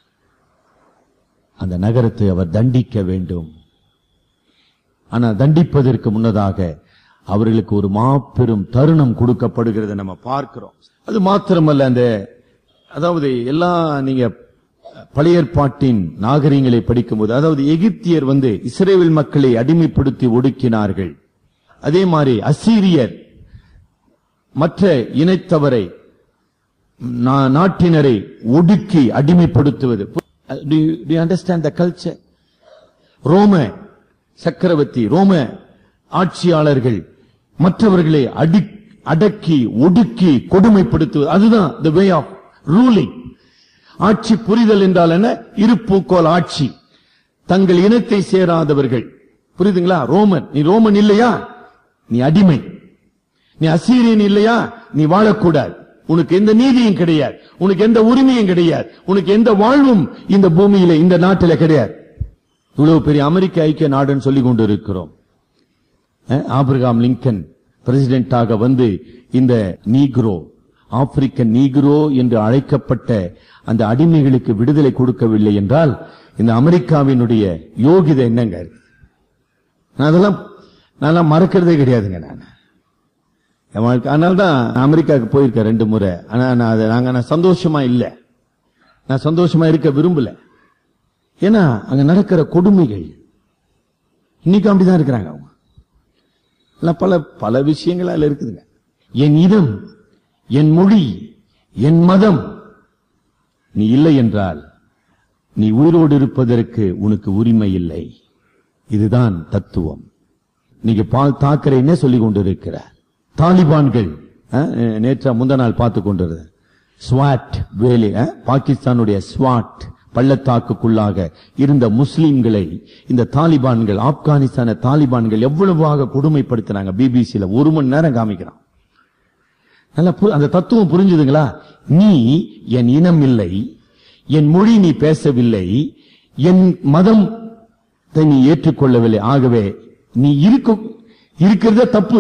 அந்த நகரத்தை அவர் தண்டிக்க வேண்டும் ஆனால் தண்டிப்பதற்கு முன்னதாக அவர்களுக்கு ஒரு மாபெரும் தருணம் கொடுக்கப்படுகிறதை நம்ம பார்க்கிறோம் அது மாத்திரமல்ல அந்த அதாவது எல்லா நீங்க பழைய ஏற்பாட்டின் நாகரிகங்களை படிக்கும்போது அதாவது எகிப்தியர் வந்து இஸ்ரேல் மக்களை அடிமைப்படுத்தி ஒடுக்கினார்கள் அதே மாதிரி அசீரியர் மற்ற இனத்தவரை நா- நாட்டினரை ஒடுக்கி அடிமைப்படுத்துவது அண்டர்ஸ்டாண்ட் த கல்ச்சர் ரோம சக்கரவர்த்தி ரோம ஆட்சியாளர்கள் மற்றவர்களை அடி அடக்கி ஒடுக்கி கொடுமைப்படுத்துவது அதுதான் த வே ஆஃப் ரூலிங் ஆட்சி புரிதல் என்றால் என்ன இருப்பூக்கோல் ஆட்சி தங்கள் இனத்தை சேராதவர்கள் புரியுதுங்களா ரோமன் நீ ரோமன் இல்லையா நீ அடிமை நீ அசீரியன் இல்லையா நீ வாழக்கூடாது உனக்கு எந்த நீதியும் கிடையாது உனக்கு எந்த உரிமையும் கிடையாது உனக்கு எந்த வாழ்வும் இந்த பூமியில இந்த நாட்டில கிடையாது இவ்வளவு பெரிய அமெரிக்க ஐக்கிய நாடுன்னு சொல்லிக் கொண்டு இருக்கிறோம் அஹ், ஆபிரகாம் லிங்கன் பிரசிடென்டாக வந்து இந்த நீக்ரோ ஆப்பிரிக்க நீக்ரோ என்று அழைக்கப்பட்ட அந்த அடிமைகளுக்கு விடுதலை கொடுக்கவில்லை என்றால் இந்த அமெரிக்காவினுடைய யோகிதை என்னங்க நான் அதெல்லாம் நான் மறக்கிறதே கிடையாதுங்க நான் என் வாழ்க்கை அதனால தான் நான் அமெரிக்காவுக்கு போயிருக்கேன் ரெண்டு முறை ஆனா நான் அதை நாங்க நான் சந்தோஷமா இல்லை நான் சந்தோஷமா இருக்க விரும்பல ஏன்னா அங்க நடக்கிற கொடுமைகள் இன்னைக்கு அப்படிதான் இருக்கிறாங்க அவங்க எல்லாம் பல பல விஷயங்கள் அதுல இருக்குதுங்க என் இனம் என் மொழி என் மதம் நீ இல்லை என்றால் நீ உயிரோடு இருப்பதற்கு உனக்கு உரிமை இல்லை இதுதான் தத்துவம் நீங்க பால் தாக்கரை என்ன சொல்லிக் கொண்டிருக்கிறார் தாலிபான்கள் அஹ், நேற்று முந்த நாள் பார்த்து கொண்டிருந்தேன் ஸ்வாட் வேலி அஹ், பாகிஸ்தானுடைய ஸ்வாட் பள்ளத்தாக்குக்குள்ளாக இருந்த முஸ்லிம்களை இந்த தாலிபான்கள் ஆப்கானிஸ்தான தாலிபான்கள் எவ்வளவாக கொடுமைப்படுத்தினாங்க பிபிசியில ஒரு மணி நேரம் காமிக்கிறான் நல்லா பு- அந்த தத்துவம் புரிஞ்சுதுங்களா நீ என் இனம் இல்லை என் மொழி நீ பேசவில்லை என் மதம் நீ ஏற்றுக்கொள்ளவில்லை ஆகவே நீ இருக்க இருக்கிறத தப்பு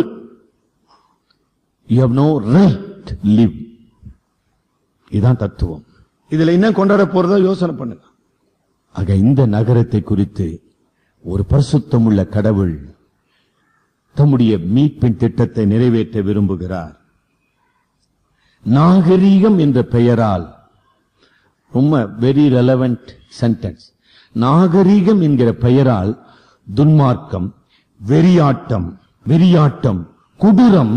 you have no right live இதுதான் தத்துவம் இதுல என்ன கொண்டாட போறதோ யோசனை பண்ணுங்க ஆக இந்த நகரத்தை குறித்து ஒரு பரிசுத்தமுள்ள கடவுள் தம்முடைய மீட்பின் திட்டத்தை நிறைவேற்ற விரும்புகிறார் நாகரீகம் என்ற பெயரால் ரொம்ப வெரி ரெலவெண்ட் சென்டென்ஸ் நாகரீகம் என்கிற பெயரால் துன்மார்க்கம் வெறியாட்டம் வெறியாட்டம் குடுரம்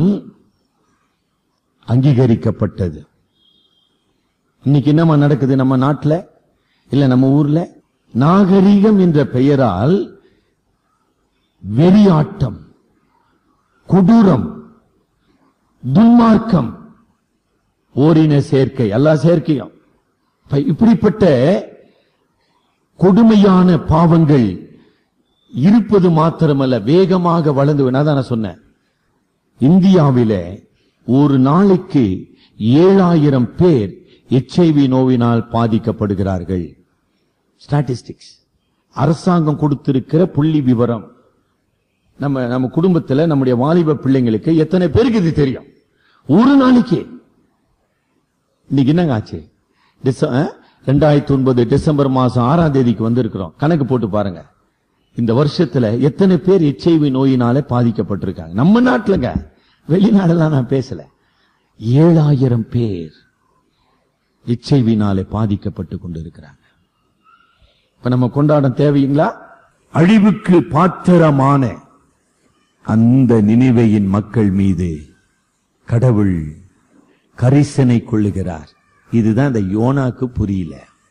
அங்கீகரிக்கப்பட்டது இன்னைக்கு என்னமா நடக்குது நம்ம நாட்டுல இல்ல நம்ம ஊர்ல நாகரீகம் என்ற பெயரால் வெறியாட்டம் கொடூரம் துன்மார்க்கம் ஓரின சேர்க்கை எல்லா சேர்க்கையும் இப்ப இப்படிப்பட்ட கொடுமையான பாவங்கள் இருப்பது மாத்திரமல்ல வேகமாக வளர்ந்து நான் தான் சொன்னேன் இந்தியாவிலே ஒரு நாளைக்கு ஏழாயிரம் பேர் எச்ஐவி நோவினால் பாதிக்கப்படுகிறார்கள் ஸ்டாட்டிஸ்டிக்ஸ் அரசாங்கம் கொடுத்திருக்கிற புள்ளி விவரம் நம்ம நம்ம குடும்பத்துல நம்முடைய வாலிப பிள்ளைங்களுக்கு எத்தனை பேருக்கு இது தெரியும் ஒரு நாளைக்கு இன்னைக்கு என்னங்க ஆச்சு டிச- அஹ்? ரெண்டாயிரத்தி ஒன்பது டிசம்பர் மாசம் ஆறாம் தேதிக்கு வந்திருக்கிறோம் கணக்கு போட்டு பாருங்க இந்த வருஷத்துல எத்தனை பேர் எச்ஐவி நோயினால பாதிக்கப்பட்டிருக்காங்க நம்ம நாட்டுலங்க வெளிநாடெல்லாம் நான் பேசல ஏழாயிரம் பேர் எச்ஐவினாலே பாதிக்கப்பட்டு கொண்டிருக்கிறாங்க இப்ப நம்ம கொண்டாடம் தேவைங்களா அழிவுக்கு பாத்திரமான அந்த நினைவையின் மக்கள் மீது கடவுள் கரிசனை கொள்ளுகிறார் இதுதான் இந்த யோனாக்கு புரியல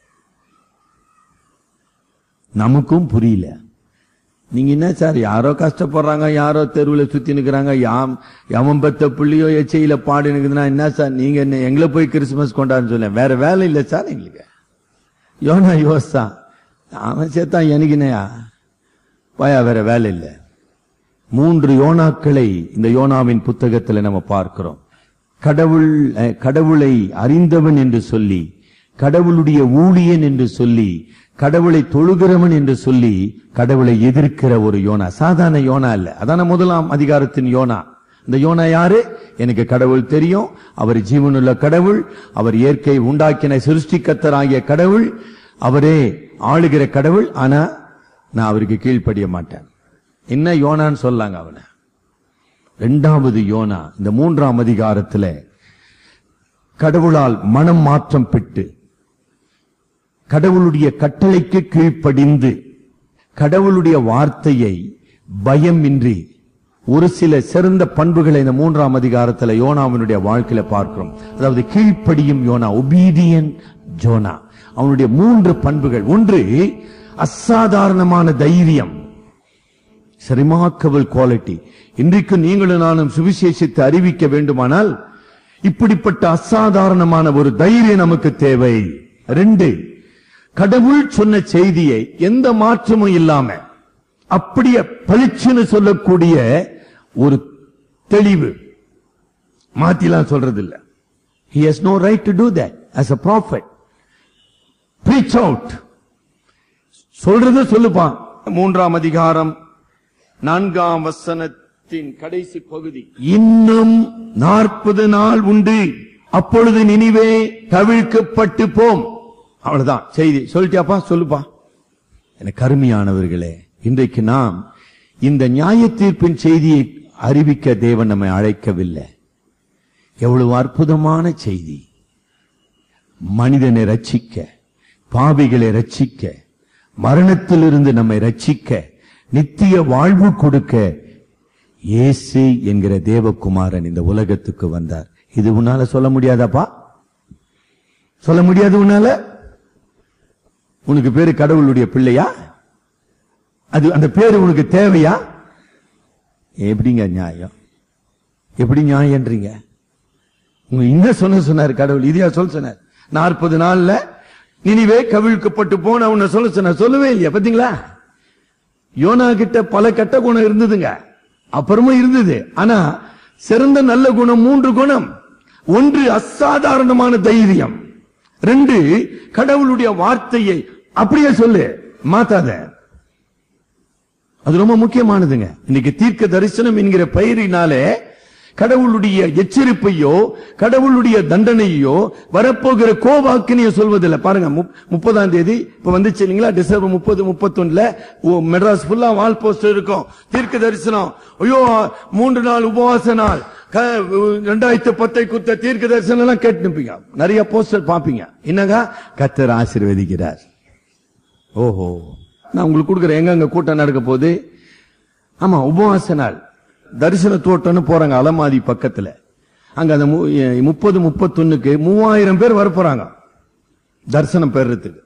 நமக்கும் புரியல நீங்க என்ன சார் யாரோ கஷ்டப்படுறாங்க யாரோ தெருவில் சுத்தி நிக்கிறாங்க யாம் யமன் பெத்த புள்ளியோ எச்சையில பாடி நிக்குதுன்னா என்ன சார் நீங்க என்ன எங்களை போய் கிறிஸ்துமஸ் கொண்டாடுன்னு சொல்ல வேற வேலை இல்லை சார் எங்களுக்கு யோனா யோசா அவன் சேர்த்தான் எனக்கு என்னையா பயா வேற வேலை இல்லை மூன்று யோனாக்களை இந்த யோனாவின் புத்தகத்துல நம்ம பார்க்கிறோம் கடவுள் அஹ், கடவுளை அறிந்தவன் என்று சொல்லி கடவுளுடைய ஊழியன் என்று சொல்லி கடவுளை தொழுகிறவன் என்று சொல்லி கடவுளை எதிர்க்கிற ஒரு யோனா சாதாரண யோனா இல்ல அதான முதலாம் அதிகாரத்தின் யோனா இந்த யோனா யாரு எனக்கு கடவுள் தெரியும் அவர் ஜீவனுள்ள கடவுள் அவர் இயற்கை உண்டாக்கின சிருஷ்டிக்கத்தராகிய கடவுள் அவரே ஆளுகிற கடவுள் ஆனா நான் அவருக்கு கீழ்ப்படிய மாட்டேன் என்ன யோனான்னு சொல்லாங்க அவனை இரண்டாவது யோனா இந்த மூன்றாம் அதிகாரத்துல கடவுளால் மனம் மாற்றம் பெற்று கடவுளுடைய கட்டளைக்கு கீழ்ப்படிந்து கடவுளுடைய வார்த்தையை பயமின்றி ஒரு சில சிறந்த பண்புகளை இந்த மூன்றாம் அதிகாரத்துல யோனாவினுடைய வாழ்க்கையில பார்க்கிறோம் அதாவது கீழ்ப்படியும் யோனா ஒபீடியன் ஜோனா அவனுடைய மூன்று பண்புகள் ஒன்று அசாதாரணமான தைரியம் ரிமார்க்கபிள் குவாலிட்டி இன்றைக்கு நீங்களும் நானும் சுவிசேஷத்தை அறிவிக்க வேண்டுமானால் இப்படிப்பட்ட அசாதாரணமான ஒரு தைரியம் நமக்கு தேவை ரெண்டு கடவுள் சொன்ன செய்தியை எந்த மாற்றமும் இல்லாம அப்படியே பளிச்சுன்னு சொல்லக்கூடிய ஒரு தெளிவு மாத்திலாம் சொல்றது இல்ல he has no right to do that as a prophet preach out சொல்றது சொல்லுப்பான் மூன்றாம் அதிகாரம் நான்காம் வசனத்தின் கடைசி பகுதி இன்னும் நாற்பது நாள் உண்டு அப்பொழுது நினைவே கவிழ்க்கப்பட்டு போம் அவ்வளவுதான் செய்தி சொல்லிட்டியாப்பா சொல்லுப்பா எனக்கு அருமையானவர்களே இன்றைக்கு நாம் இந்த நியாய தீர்ப்பின் செய்தியை அறிவிக்க தேவன் நம்மை அழைக்கவில்லை எவ்வளவு அற்புதமான செய்தி மனிதனை ரட்சிக்க பாவிகளை ரட்சிக்க மரணத்திலிருந்து நம்மை ரட்சிக்க நித்திய வாழ்வு கொடுக்க இயேசு என்கிற தேவகுமாரன் இந்த உலகத்துக்கு வந்தார் இது உன்னால சொல்ல முடியாதாப்பா சொல்ல முடியாது உன்னால உனக்கு பேரு கடவுளுடைய பிள்ளையா அது அந்த பேரு உனக்கு தேவையா எப்படிங்க நியாயம் எப்படி நியாயம்ன்றீங்க உங்க என்ன சொன்ன சொன்னார் கடவுள் இதையா சொல்ல சொன்னார் நாற்பது நாள்ல நினிவே கவிழ்க்கப்பட்டு போன உன்னை சொல்ல சொன்னார் சொல்லவே இல்லையா பாத்தீங்களா யோனா கிட்ட பல கெட்ட குணம் இருந்ததுங்க அப்புறமும் இருந்தது ஆனா சிறந்த நல்ல குணம் மூன்று குணம் ஒன்று அசாதாரணமான தைரியம் ரெண்டு கடவுளுடைய வார்த்தையை அப்படியே சொல்லு மாத்தாத அது ரொம்ப முக்கியமானதுங்க இன்னைக்கு தீர்க்க தரிசனம் என்கிற பெயரினாலே கடவுளுடைய எச்சரிப்பையோ கடவுளுடைய தண்டனையோ வரப்போகிற கோவாக்கினிய சொல்வதில்லை பாருங்க முப்- முப்பதாம் தேதி இப்ப வந்துச்சு இல்லைங்களா டிசம்பர் முப்பது முப்பத்தொன்னுல மெட்ராஸ் ஃபுல்லா வால் போஸ்டர் இருக்கும் தீர்க்க தரிசனம் ஐயோ மூன்று நாள் உபவாச நாள் க- ரெண்டாயிரத்தி பத்தை குத்த தீர்க்க தரிசனம் எல்லாம் கேட்டு நிப்பீங்க நிறைய போஸ்டர் பாப்பீங்க என்னங்க கத்தர் ஆசீர்வதிக்கிறார் ஓஹோ நான் உங்களுக்கு கொடுக்குறேன் எங்க அங்க கூட்டம் நடக்க போகுது ஆமா உபவாச நாள் தரிசன தோட்டம்னு போறாங்க அலமாதி பக்கத்துல அங்க அந்த மு- எ- முப்பது முப்பத்தொன்னுக்கு மூவாயிரம் பேர் வர போறாங்க தரிசனம் பெறறதுக்கு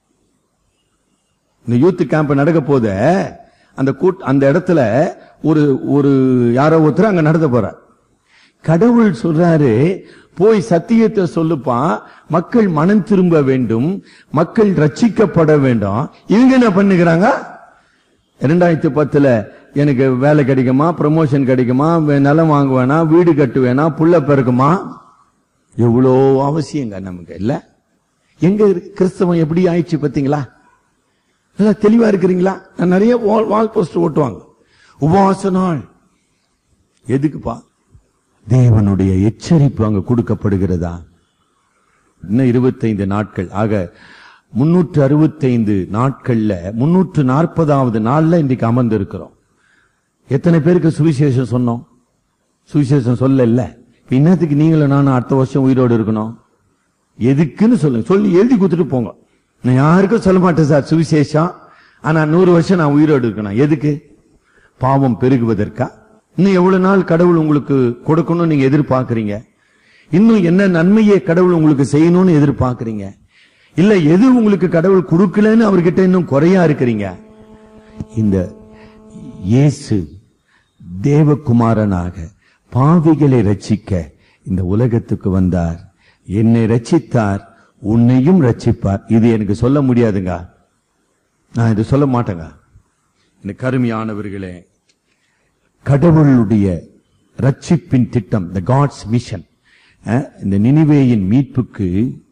இந்த யூத் கேம்ப் நடக்க போத அந்த கூட் அந்த இடத்துல ஒரு ஒரு யாரோ ஒருத்தர் அங்க நடத்த போறார் கடவுள் சொல்றாரு போய் சத்தியத்தை சொல்லுப்பா மக்கள் மனம் திரும்ப வேண்டும் மக்கள் ரட்சிக்கப்பட வேண்டும் இவங்க என்ன பண்ணுகிறாங்க இரண்டாயிரத்தி பத்துல எனக்கு வேலை கிடைக்குமா ப்ரமோஷன் கிடைக்குமா வே- நிலம் வாங்குவேனா வீடு கட்டுவேனா புள்ள பிறக்குமா எவ்வளோ அவசியங்க நமக்கு இல்ல எங்க இருக்கு? கிறிஸ்தவம் எப்படி ஆயிடுச்சு பாத்தீங்களா நல்லா தெளிவா இருக்கிறீங்களா நான் நிறைய வால் வால் போஸ்டர் ஓட்டுவாங்க உபவாச நாள் எதுக்குப்பா தேவனுடைய எச்சரிப்பு அங்க கொடுக்கப்படுகிறதா இன்னும் இருபத்தைந்து நாட்கள் ஆக முன்னூற்று அறுபத்தைந்து நாட்கள்ல முன்னூற்று நாற்பதாவது நாள்ல இன்றைக்கு அமர்ந்து இருக்கிறோம் எத்தனை பேருக்கு சுவிசேஷம் சொன்னோம் சுவிசேஷம் சொல்ல இல்ல இன்னத்துக்கு நீங்களும் நானும் அடுத்த வருஷம் உயிரோடு இருக்கணும் எதுக்குன்னு சொல்லுங்க சொல்லி எழுதி கொடுத்துட்டு போங்க நான் யாருக்கும் சொல்ல மாட்டேன் சார் சுவிசேஷம் ஆனா நூறு வருஷம் நான் உயிரோடு இருக்கணும் எதுக்கு பாவம் பெருகுவதற்கா இன்னும் எவ்வளவு நாள் கடவுள் உங்களுக்கு கொடுக்கணும்னு நீங்க எதிர்பார்க்கறீங்க இன்னும் என்ன நன்மையை கடவுள் உங்களுக்கு செய்யணும்னு எதிர்பார்க்கறீங்க இல்ல எது உங்களுக்கு கடவுள் கொடுக்கலன்னு அவர்கிட்ட இன்னும் குறையா இருக்கிறீங்க இந்த இயேசு தேவகுமாரனாக பாவிகளை ரட்சிக்க இந்த உலகத்துக்கு வந்தார் என்னை ரட்சித்தார் உன்னையும் ரட்சிப்பார் இது எனக்கு சொல்ல முடியாதுங்க நான் இது சொல்ல மாட்டேங்க இந்த கருமையானவர்களே கடவுளுடைய ரட்சிப்பின் திட்டம் த காட்ஸ் மிஷன் இந்த நினிவேயின் மீட்புக்கு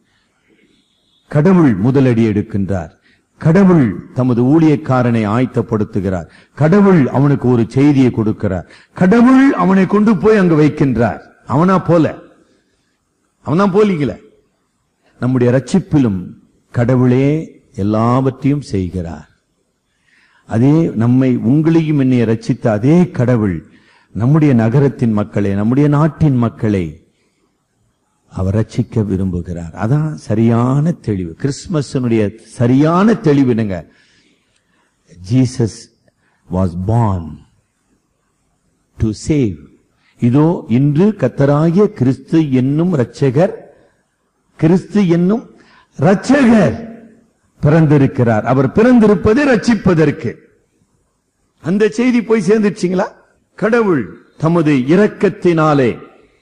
கடவுள் முதலடி எடுக்கின்றார் கடவுள் தமது ஊழியக்காரனை ஆயத்தப்படுத்துகிறார் கடவுள் அவனுக்கு ஒரு செய்தியை கொடுக்கிறார் கடவுள் அவனை கொண்டு போய் அங்கு வைக்கின்றார் அவனா போல அவனா போலிக்கல நம்முடைய ரட்சிப்பிலும் கடவுளே எல்லாவற்றையும் செய்கிறார் அதே நம்மை உங்களையும் என்னை ரட்சித்த அதே கடவுள் நம்முடைய நகரத்தின் மக்களை நம்முடைய நாட்டின் மக்களை அவர் ரட்சிக்க விரும்புகிறார் அதான் சரியான தெளிவு கிறிஸ்துமஸினுடைய சரியான தெளிவுனுங்க Jesus was born to save இதோ இன்று கத்தராகிய கிறிஸ்து என்னும் இரட்சகர் கிறிஸ்து என்னும் இரட்சகர் பிறந்திருக்கிறார் அவர் பிறந்திருப்பது ரட்சிப்பதற்கு அந்த செய்தி போய் சேர்ந்துச்சுங்களா கடவுள் தமது இரக்கத்தினாலே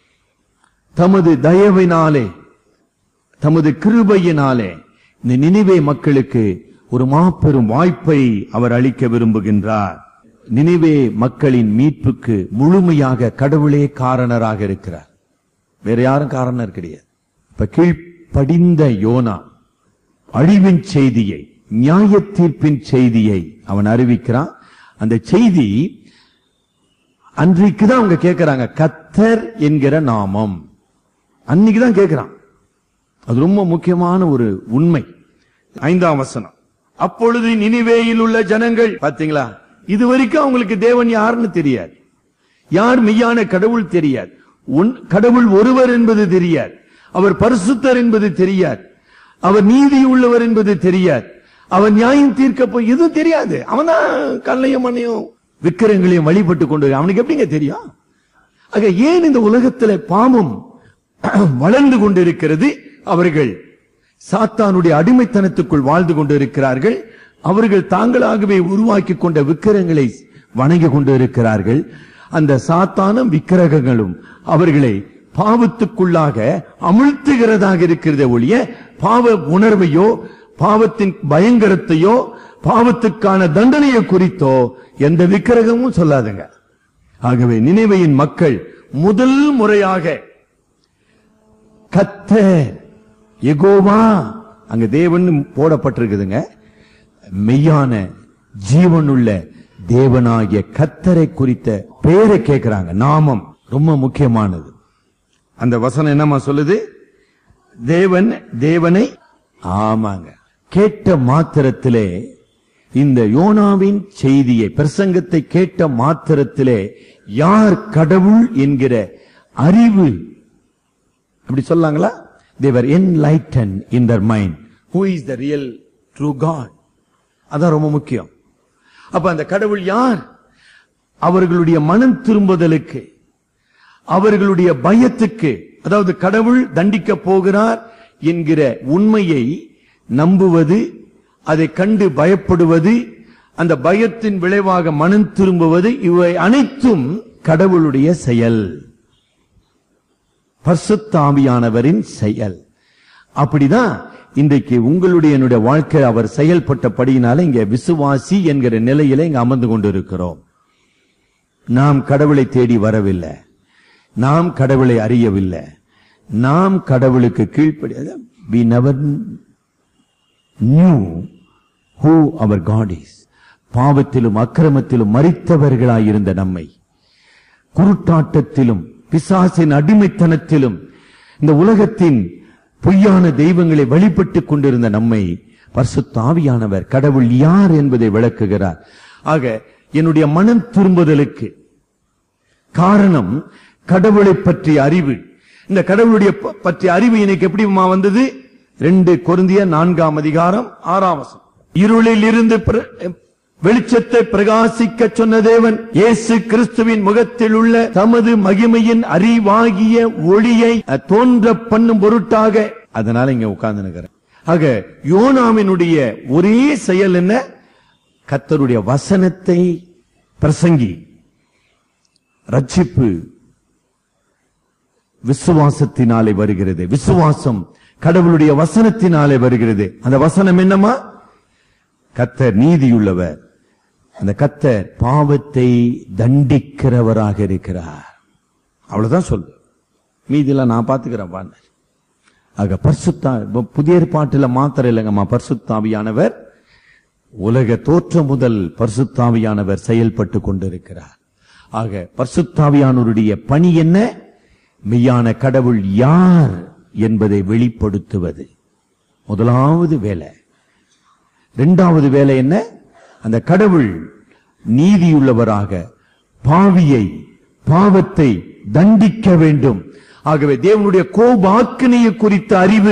தமது தயவினாலே தமது கிருபையினாலே இந்த நினிவே மக்களுக்கு ஒரு மாபெரும் வாய்ப்பை அவர் அளிக்க விரும்புகின்றார் நினிவே மக்களின் மீட்புக்கு முழுமையாக கடவுளே காரணராக இருக்கிறார் வேற யாரும் காரணர் கிடையாது இப்ப கீழ்ப்படிந்த யோனா அழிவின் செய்தியை நியாய தீர்ப்பின் செய்தியை அவன் அறிவிக்கிறான் அந்த செய்தி அன்றைக்கு தான் அவங்க கேட்கிறாங்க கத்தர் என்கிற நாமம் அன்னைக்கு தான் கேட்கிறான் அது ரொம்ப முக்கியமான ஒரு உண்மை ஐந்தாம் வசனம் அப்பொழுது நினிவேயில் உள்ள ஜனங்கள் பாத்தீங்களா இது வரைக்கும் அவங்களுக்கு தேவன் யாருன்னு தெரியாது யார் மெய்யான கடவுள் தெரியாது உன் கடவுள் ஒருவர் என்பது தெரியாது அவர் பரிசுத்தர் என்பது தெரியாது அவர் நீதி உள்ளவர் என்பது தெரியாது அவர் நியாயம் தீர்க்க போய் எதுவும் தெரியாது அவன் தான் கல்லையும் மண்ணையும் விக்கிரங்களையும் வழிபட்டு கொண்டு அவனுக்கு எப்படிங்க தெரியும் ஆக ஏன் இந்த உலகத்துல பாவம் வளர்ந்து கொண்டிருக்கிறது அவர்கள் சாத்தானுடைய அடிமைத்தனத்துக்குள் வாழ்ந்து கொண்டிருக்கிறார்கள் அவர்கள் தாங்களாகவே உருவாக்கி கொண்ட விக்கிரங்களை வணங்கி கொண்டிருக்கிறார்கள் அந்த சாத்தானும் விக்கிரகங்களும் அவர்களை பாவத்துக்குள்ளாக அமிழ்த்துகிறதாக இருக்கிறதே ஒழிய பாவ உணர்வையோ பாவத்தின் பயங்கரத்தையோ பாவத்துக்கான தண்டனையை குறித்தோ எந்த விக்கிரகமும் சொல்லாதுங்க ஆகவே நினைவையின் மக்கள் முதல் முறையாக கத்தர் எகோவா அங்க தேவன் போடப்பட்டிருக்குதுங்க மெய்யான ஜீவனுள்ள தேவனாகிய கத்தரை குறித்த பெயரை கேட்கிறாங்க நாமம் ரொம்ப முக்கியமானது அந்த வசனம் என்னமா சொல்லுது தேவன் தேவனை ஆமாங்க கேட்ட மாத்திரத்திலே இந்த யோனாவின் செய்தியை பிரசங்கத்தை கேட்ட மாத்திரத்திலே யார் கடவுள் என்கிற அறிவு அப்படி சொல்லாங்களா தேவர் enlightened in their mind who is the real true god அதான் ரொம்ப முக்கியம் அப்ப அந்த கடவுள் யார் அவர்களுடைய மனம் திரும்புதலுக்கு அவர்களுடைய பயத்துக்கு அதாவது கடவுள் தண்டிக்க போகிறார் என்கிற உண்மையை நம்புவது அதை கண்டு பயப்படுவது அந்த பயத்தின் விளைவாக மனம் திரும்புவது இவை அனைத்தும் கடவுளுடைய செயல் பரிசுத்தாவியானவரின் செயல் அப்படிதான் இன்றைக்கு உங்களுடைய என்னுடைய வாழ்க்கை அவர் செயல்பட்டபடியினால இங்க விசுவாசி என்கிற நிலையில இங்க அமர்ந்து கொண்டிருக்கிறோம் நாம் கடவுளை தேடி வரவில்லை நாம் கடவுளை அறியவில்லை நாம் கடவுளுக்கு கீழ்ப்படி we never knew who our God is பாவத்திலும் அக்கிரமத்திலும் மறித்தவர்களாயிருந்த நம்மை குருட்டாட்டத்திலும் பிசாசின் அடிமைத்தனத்திலும் இந்த உலகத்தின் பொய்யான தெய்வங்களை வழிபட்டுக் கொண்டிருந்த நம்மை பரிசுத்தாவியானவர் கடவுள் யார் என்பதை விளக்குகிறார் ஆக என்னுடைய மனம் திரும்புதலுக்கு காரணம் கடவுளை பற்றிய அறிவு இந்த கடவுளுடைய ப- பற்றிய அறிவு எனக்கு எப்படிமா வந்தது ரெண்டு கொருந்திய நான்காம் அதிகாரம் ஆறாம் வசனம் இருளில் இருந்து பிர- வெளிச்சத்தை பிரகாசிக்க சொன்ன தேவன் இயேசு கிறிஸ்துவின் முகத்தில் உள்ள தமது மகிமையின் அறிவாகிய ஒளியை தோன்ற பண்ணும் பொருட்டாக அதனால இங்க உட்கார்ந்து நிக்கிறேன் ஆக யோனாவினுடைய ஒரே செயல் என்ன கத்தருடைய வசனத்தை பிரசங்கி ரட்சிப்பு விசுவாசத்தினாலே வருகிறது விசுவாசம் கடவுளுடைய வசனத்தினாலே வருகிறது அந்த வசனம் என்னமா கத்தர் நீதியுள்ளவர் அந்த கத்தர் பாவத்தை தண்டிக்கிறவராக இருக்கிறார் அவ்வளவுதான் சொல்லு மீதியெல்லாம் நான் பாத்துக்கிறேன் பாருங்க ஆக பரிசுத்தா இப்ப புதிய ஏற்பாட்டுல மாத்திரம் இல்லைங்கம்மா பரிசுத்தாவியானவர் உலக தோற்றம் முதல் பரிசுத்தாவியானவர் செயல்பட்டு கொண்டிருக்கிறார் ஆக பரிசுத்தாவியானவருடைய பணி என்ன மெய்யான கடவுள் யார் என்பதை வெளிப்படுத்துவது முதலாவது வேலை இரண்டாவது வேலை என்ன அந்த கடவுள் நீதியுள்ளவராக பாவியை பாவத்தை தண்டிக்க வேண்டும் ஆகவே தேவனுடைய கோபாக்கினையை குறித்த அறிவு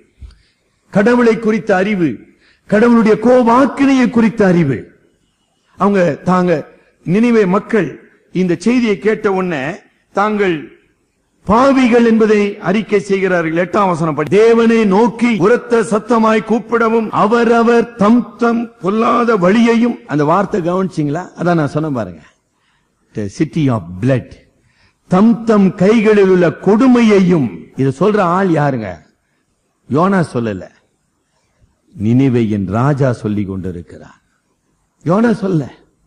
கடவுளை குறித்த அறிவு கடவுளுடைய கோபாக்கினையை குறித்த அறிவு அவங்க தாங்க நினைவே மக்கள் இந்த செய்தியை கேட்ட உடனே தாங்கள் பாவிகள் என்பதை அறிக்கை செய்கிறார்கள் எட்டாம் வசனம் படி தேவனை நோக்கி உரத்த சத்தமாய் கூப்பிடவும் அவரவர் தம் தம் பொல்லாத வழியையும் அந்த வார்த்தை கவனிச்சிங்களா அதான் நான் சொன்ன பாருங்க சிட்டி ஆஃப் பிளட் தம் தம் கைகளில் உள்ள கொடுமையையும் இது சொல்ற ஆள் யாருங்க யோனா சொல்லல நினைவை என் ராஜா சொல்லிக் கொண்டிருக்கிறார் யோனா சொல்ல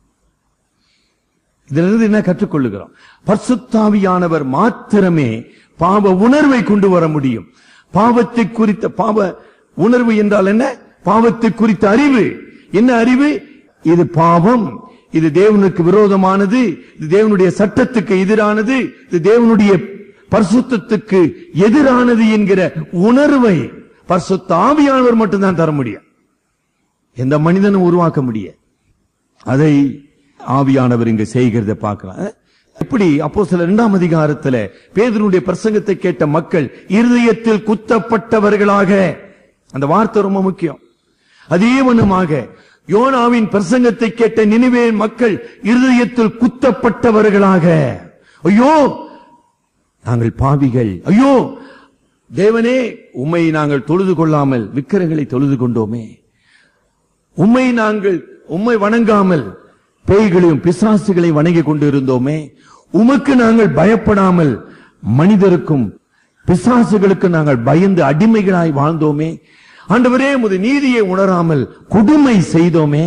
இதிலிருந்து என்ன கற்றுக்கொள்ளுகிறோம் பர்சுத்தாவியானவர் மாத்திரமே பாவ உணர்வை கொண்டு வர முடியும் பாவத்தை குறித்த பாவ உணர்வு என்றால் என்ன பாவத்தை குறித்த அறிவு என்ன அறிவு இது பாவம் இது தேவனுக்கு விரோதமானது இது தேவனுடைய சட்டத்துக்கு எதிரானது இது தேவனுடைய பரிசுத்தத்துக்கு எதிரானது என்கிற உணர்வை பரிசுத்த ஆவியானவர் மட்டும்தான் தர முடியும் எந்த மனிதனும் உருவாக்க முடியாது அதை ஆவியானவர் இங்க செய்கிறத பார்க்கலாம் எப்படி அப்போ சில இரண்டாம் அதிகாரத்துல பேதனுடைய பிரசங்கத்தை கேட்ட மக்கள் இருதயத்தில் குத்தப்பட்டவர்களாக அந்த வார்த்தை ரொம்ப முக்கியம் அதே வண்ணமாக யோனாவின் பிரசங்கத்தை கேட்ட நினைவே மக்கள் இருதயத்தில் குத்தப்பட்டவர்களாக ஐயோ நாங்கள் பாவிகள் ஐயோ தேவனே உம்மை நாங்கள் தொழுது கொள்ளாமல் விக்கிரங்களை தொழுது கொண்டோமே உம்மை நாங்கள் உம்மை வணங்காமல் பேய்களையும் பிசாசுகளையும் வணங்கிக் கொண்டிருந்தோமே உமக்கு நாங்கள் பயப்படாமல் மனிதருக்கும் பிசாசுகளுக்கு நாங்கள் பயந்து அடிமைகளாய் வாழ்ந்தோமே ஆண்டவரே உமது நீதியை உணராமல் கொடுமை செய்தோமே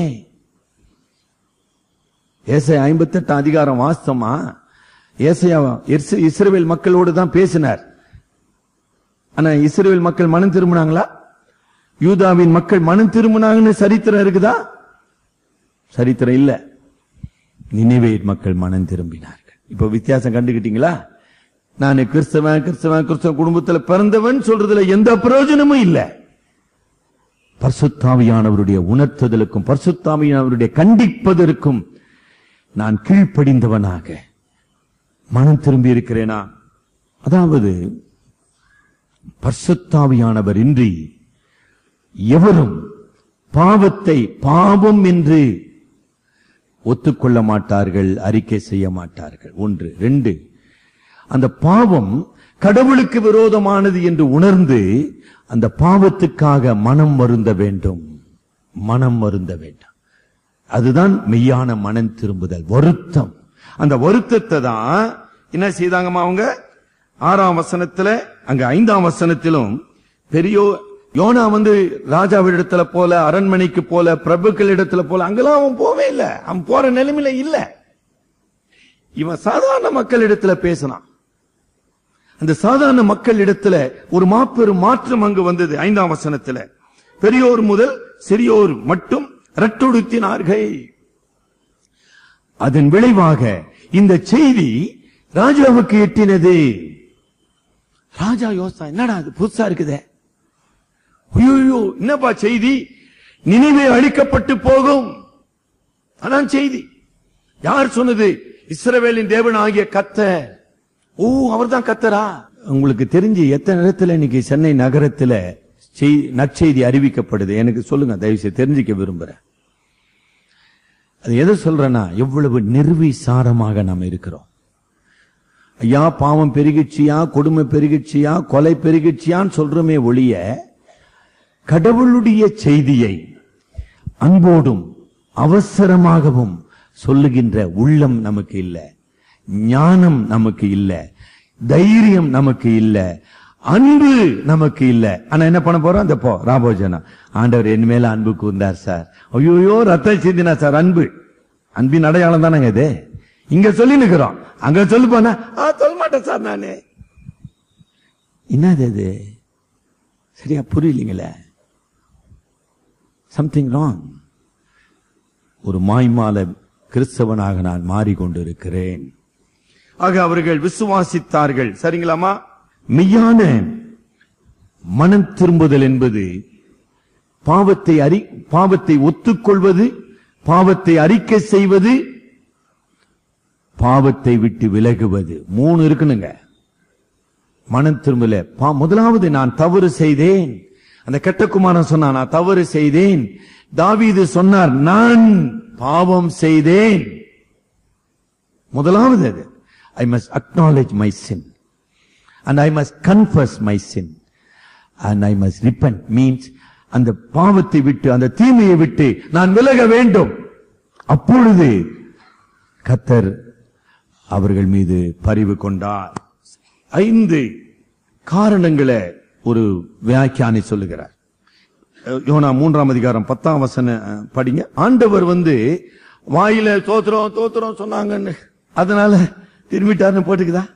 ஏசை ஐம்பத்தி எட்டு அதிகாரம் வாஸ்தமா ஏசையா இஸ்ர- இஸ்ரவேல் மக்களோடு தான் பேசினார் ஆனா இஸ்ரவேல் மக்கள் மனம் திரும்பினாங்களா யூதாவின் மக்கள் மனம் திரும்பினாங்கன்னு சரித்திரம் இருக்குதா சரித்திரம் இல்ல நினைவே மக்கள் மனம் திரும்பினார்கள் இப்ப வித்தியாசம் கண்டுகிட்டீங்களா நான் கிறிஸ்தவன் கிறிஸ்தவன் கிறிஸ்தவ குடும்பத்துல பிறந்தவன் சொல்றதுல எந்த பிரயோஜனமும் இல்ல பரிசுத்தாவியானவருடைய உணர்த்துதலுக்கும் பரிசுத்தாவியானவருடைய கண்டிப்பதற்கும் நான் கீழ்ப்படிந்தவனாக மனம் திரும்பி இருக்கிறேனா அதாவது பரிசுத்தாவியானவர் இன்றி எவரும் பாவத்தை பாவம் என்று ஒத்துக்கொள்ள மாட்டார்கள் அறிக்கை செய்ய மாட்டார்கள் ஒன்று ரெண்டு அந்த பாவம் கடவுளுக்கு விரோதமானது என்று உணர்ந்து அந்த பாவத்துக்காக மனம் வருந்த வேண்டும் மனம் வருந்த வேண்டும் அதுதான் மெய்யான மனம் திரும்புதல் வருத்தம் அந்த வருத்தத்தை தான் என்ன செய்தாங்கம்மா அவங்க ஆறாம் வசனத்துல அங்க ஐந்தாம் வசனத்திலும் பெரியோ யோனா வந்து ராஜாவிடத்துல போல அரண்மனைக்கு போல பிரபுக்கள் இடத்துல போல அங்கெல்லாம் அவன் போவே இல்ல அவன் போற நிலைமையில இல்ல இவன் சாதாரண மக்கள் இடத்துல பேசினான் அந்த சாதாரண மக்கள் இடத்துல ஒரு மாபெரும் மாற்றம் அங்கு வந்தது ஐந்தாம் வசனத்துல பெரியோர் முதல் சிறியோர் மட்டும் ரட்டொடுத்தினார்கள் அதன் விளைவாக இந்த செய்தி ராஜாவுக்கு எட்டினது ராஜா யோசா என்னடா அது புதுசா இருக்குதே ஐயோ என்னப்பா செய்தி நினைவே அழிக்கப்பட்டு போகும் அதான் செய்தி யார் சொன்னது இஸ்ரவேலின் தேவன் ஆகிய கத்தர் ஓ அவர்தான் கத்தரா உங்களுக்கு தெரிஞ்சு எத்தனை இடத்துல இன்னைக்கு சென்னை நகரத்துல செய்- நற்செய்தி அறிவிக்கப்படுது எனக்கு சொல்லுங்க தயவு செய்து தெரிஞ்சுக்க விரும்புறேன் அது எதை சொல்றேன்னா எவ்வளவு நிர்விசாரமாக நாம் இருக்கிறோம் ஐயா பாவம் பெருகிச்சியா கொடுமை பெருகிச்சியா கொலை பெருகிச்சியான்னு சொல்றோமே ஒழிய கடவுளுடைய செய்தியை அன்போடும் அவசரமாகவும் சொல்லுகின்ற உள்ளம் நமக்கு இல்ல ஞானம் நமக்கு இல்ல தைரியம் நமக்கு இல்ல அன்பு நமக்கு இல்ல ஆனா என்ன பண்ண போறோம் அந்த போ ராபோஜனா ஆண்டவர் என் மேல அன்பு கூர்ந்தார் சார் ஐயோ ரத்த சிந்தினா சார் அன்பு அன்பின் அடையாளம் தானங்க இது இங்க சொல்லி நிக்கிறோம் அங்க சொல்லு போனா ஆ, சொல்ல மாட்டேன் சார் நானு என்னது அது சரியா புரியலீங்களே சம்திங் ராங் ஒரு மாய்மால கிறிஸ்தவனாக நான் மாறிக்கொண்டிருக்கிறேன் ஆக அவர்கள் விசுவாசித்தார்கள் சரிங்களாமா மெய்யான மனம் திரும்புதல் என்பது பாவத்தை அறி பாவத்தை ஒத்துக்கொள்வது பாவத்தை அறிக்கை செய்வது பாவத்தை விட்டு விலகுவது மூணு இருக்கணுங்க மனம் திரும்பல பா- முதலாவது நான் தவறு செய்தேன் அந்த கெட்ட குமாரன் சொன்னான் நான் தவறு செய்தேன் தாவீது சொன்னார் நான் பாவம் செய்தேன் முதலாவது அது I must acknowledge my sin and I must confess my sin and I must repent means அந்த பாவத்தை விட்டு அந்த தீமையை விட்டு நான் விலக வேண்டும் அப்பொழுது கத்தர் அவர்கள் மீது பரிவு கொண்டார் ஐந்து காரணங்களை ஒரு வியாக்கியானி சொல்லுகிறார் யோனா மூன்றாம் அதிகாரம் பத்தாம் வசன அஹ், படிங்க ஆண்டவர் வந்து வாயில தோத்துறோம் தோத்துறோம் சொன்னாங்கன்னு அதனால திரும்பிட்டாருன்னு போட்டுக்குதா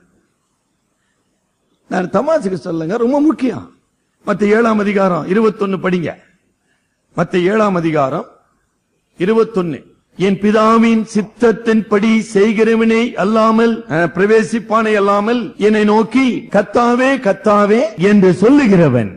நான் தமாசுக்கு சொல்லுங்க ரொம்ப முக்கியம் மத்த ஏழாம் அதிகாரம் இருபத்தொன்னு படிங்க மத்த ஏழாம் அதிகாரம் இருபத்தொன்னு என் பிதாவின் சித்தத்தின்படி செய்கிறவனை அல்லாமல் அஹ், பிரவேசிப்பானை அல்லாமல் என்னை நோக்கி கத்தாவே கத்தாவே என்று சொல்லுகிறவன்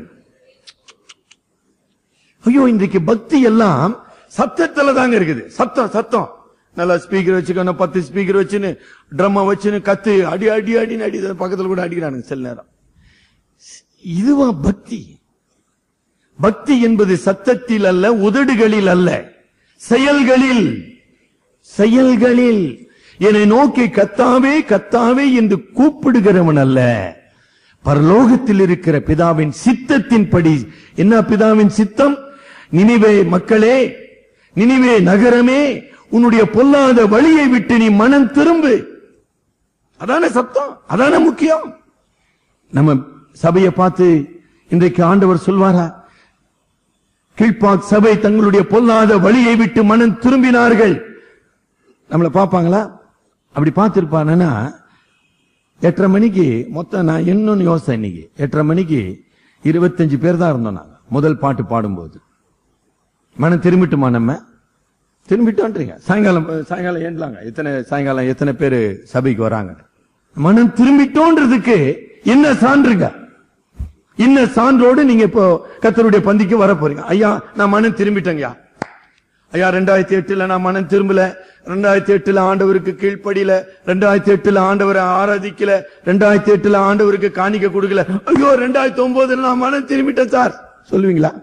ஐயோ இன்றைக்கு பக்தி எல்லாம் சத்தத்துல தாங்க இருக்குது சத்தம் சத்தம் நல்லா ஸ்பீக்கர் வச்சுக்கணும் பத்து ஸ்பீக்கர் வச்சுன்னு ட்ரம்ம வச்சுன்னு கத்து அடி அடி அடின்னு அடி பக்கத்துல கூட அடிக்கிறானுங்க சில நேரம் இதுவா பக்தி பக்தி என்பது சத்தத்தில் அல்ல உதடுகளில் அல்ல செயல்களில் செயல்களில் என்னை நோக்கி கத்தாவே கத்தாவே என்று கூப்பிடுகிறவன் அல்ல பரலோகத்தில் இருக்கிற பிதாவின் சித்தத்தின்படி என்ன பிதாவின் சித்தம் நினிவே மக்களே நினிவே நகரமே உன்னுடைய பொல்லாத வழியை விட்டு நீ மனம் திரும்பு அதான சத்தம் அதான முக்கியம் நம்ம சபையை பார்த்து இன்றைக்கு ஆண்டவர் சொல்வாரா கீழ்ப்பாக் சபை தங்களுடைய பொல்லாத வழியை விட்டு மனம் திரும்பினார்கள் நம்மளை பார்ப்பாங்களா அப்படி பார்த்திருப்பானா எட்டரை மணிக்கு மொத்தம் நான் இன்னொன்னு யோசனை இன்னைக்கு எட்டரை மணிக்கு இருபத்தஞ்சு பேர் தான் இருந்தோம் நாங்க முதல் பாட்டு பாடும்போது மனம் திரும்பிட்டுமா நம்ம திரும்பிட்டோன்றீங்க சாயங்காலம் சாயங்காலம் ஏண்டலாங்க எத்தனை சாயங்காலம் எத்தனை பேர் சபைக்கு வராங்க மனம் திரும்பிட்டோன்றதுக்கு என்ன சான்றுங்க என்ன சான்றோடு நீங்க இப்போ கத்தருடைய பந்திக்கு வர போறீங்க ஐயா நான் மனம் திரும்பிட்டேங்கய்யா ஐயா ரெண்டாயிரத்தி எட்டுல நான் மனம் திரும்பல ரெண்டாயிரத்தி எட்டுல ஆண்டவருக்கு கீழ்ப்படியில ரெண்டாயிரத்தி எட்டுல ஆண்டவரை ஆராதிக்கல ரெண்டாயிரத்தி எட்டுல ஆண்டவருக்கு காணிக்க கொடுக்கல ஐயோ ரெண்டாயிரத்தி ஒன்பதுல நான் மனம் திரும்பிட்டேன் சார் சொல்லுவீங்களா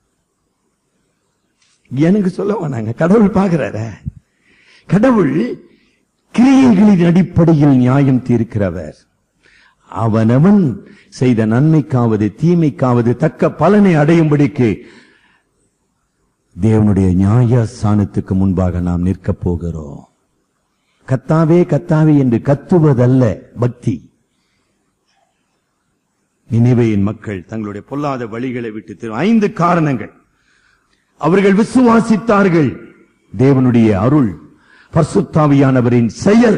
எனக்கு சொல்ல வேணாங்க கடவுள் பாக்குறாரு கடவுள் கிரியைகளின் அடிப்படையில் நியாயம் தீர்க்கிறவர் அவனவன் செய்த நன்மைக்காவது தீமைக்காவது தக்க பலனை அடையும்படிக்கு தேவனுடைய நியாயஸ்தானத்துக்கு முன்பாக நாம் நிற்கப் போகிறோம் கத்தாவே கத்தாவே என்று கத்துவதல்ல பக்தி நினைவையின் மக்கள் தங்களுடைய பொல்லாத வழிகளை விட்டு திரு ஐந்து காரணங்கள் அவர்கள் விசுவாசித்தார்கள் தேவனுடைய அருள் பர்சுத்தாவியானவரின் செயல்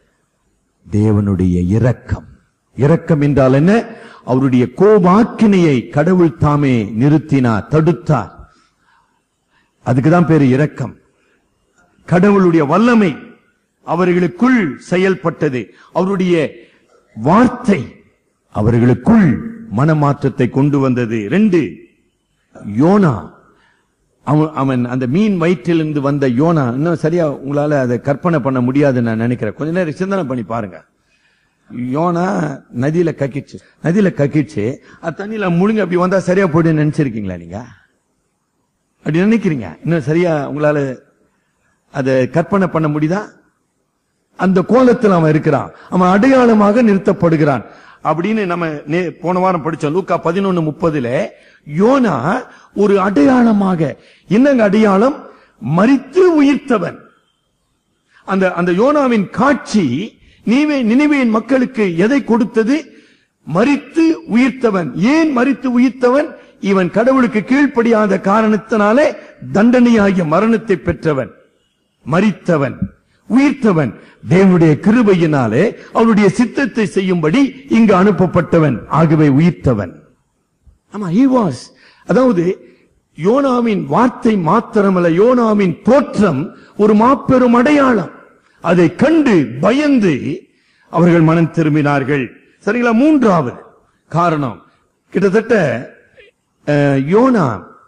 தேவனுடைய இரக்கம் இரக்கம் என்றால் என்ன அவருடைய கோபாக்கினையை கடவுள் தாமே நிறுத்தினார் தடுத்தார் அதுக்குதான் பேரு இரக்கம் கடவுளுடைய வல்லமை அவர்களுக்குள் செயல்பட்டது அவருடைய வார்த்தை அவர்களுக்குள் மனமாற்றத்தை கொண்டு வந்தது ரெண்டு யோனா அவன் அவன் அந்த மீன் வயிற்றிலிருந்து வந்த யோனா இன்னும் சரியா உங்களால அதை கற்பனை பண்ண முடியாதுன்னு நான் நினைக்கிறேன் கொஞ்ச நேரம் சிந்தனை பண்ணி பாருங்க யோனா நதியில கக்கிச்சு நதியில கக்கிச்சு அது தண்ணியில முழுங்க அப்படி வந்தா சரியா போயிடுன்னு நினைச்சிருக்கீங்களா நீங்க அப்படி நினைக்கிறீங்க இன்னும் சரியா உங்களால அதை கற்பனை பண்ண முடியுதா அந்த கோலத்தில் அவன் இருக்கிறான் அவன் அடையாளமாக நிறுத்தப்படுகிறான் அப்படின்னு நம்ம நே- போன வாரம் படிச்சோம் லூக்கா பதினொன்னு முப்பதுல யோனா ஒரு அடையாளமாக என்னங்க அடையாளம் மரித்து உயிர்த்தவன் அந்த அந்த யோனாவின் காட்சி நீவே நினைவேன் மக்களுக்கு எதை கொடுத்தது மரித்து உயிர்த்தவன் ஏன் மரித்து உயிர்த்தவன் இவன் கடவுளுக்கு கீழ்ப்படியாத காரணத்தினாலே தண்டனையாகிய மரணத்தை பெற்றவன் மரித்தவன் உயிர்த்தவன் தேவனுடைய கிருபையினாலே அவருடைய சித்தத்தை செய்யும்படி இங்கு அனுப்பப்பட்டவன் ஆகவே உயிர்த்தவன் ஆமா he was அதாவது யோனாவின் வார்த்தை மாத்திரமல்ல யோனாவின் தோற்றம் ஒரு மாபெரும் அடையாளம் அதை கண்டு பயந்து அவர்கள் மனம் திரும்பினார்கள் சரிங்களா மூன்றாவது காரணம் கிட்டத்தட்ட அஹ், யோனா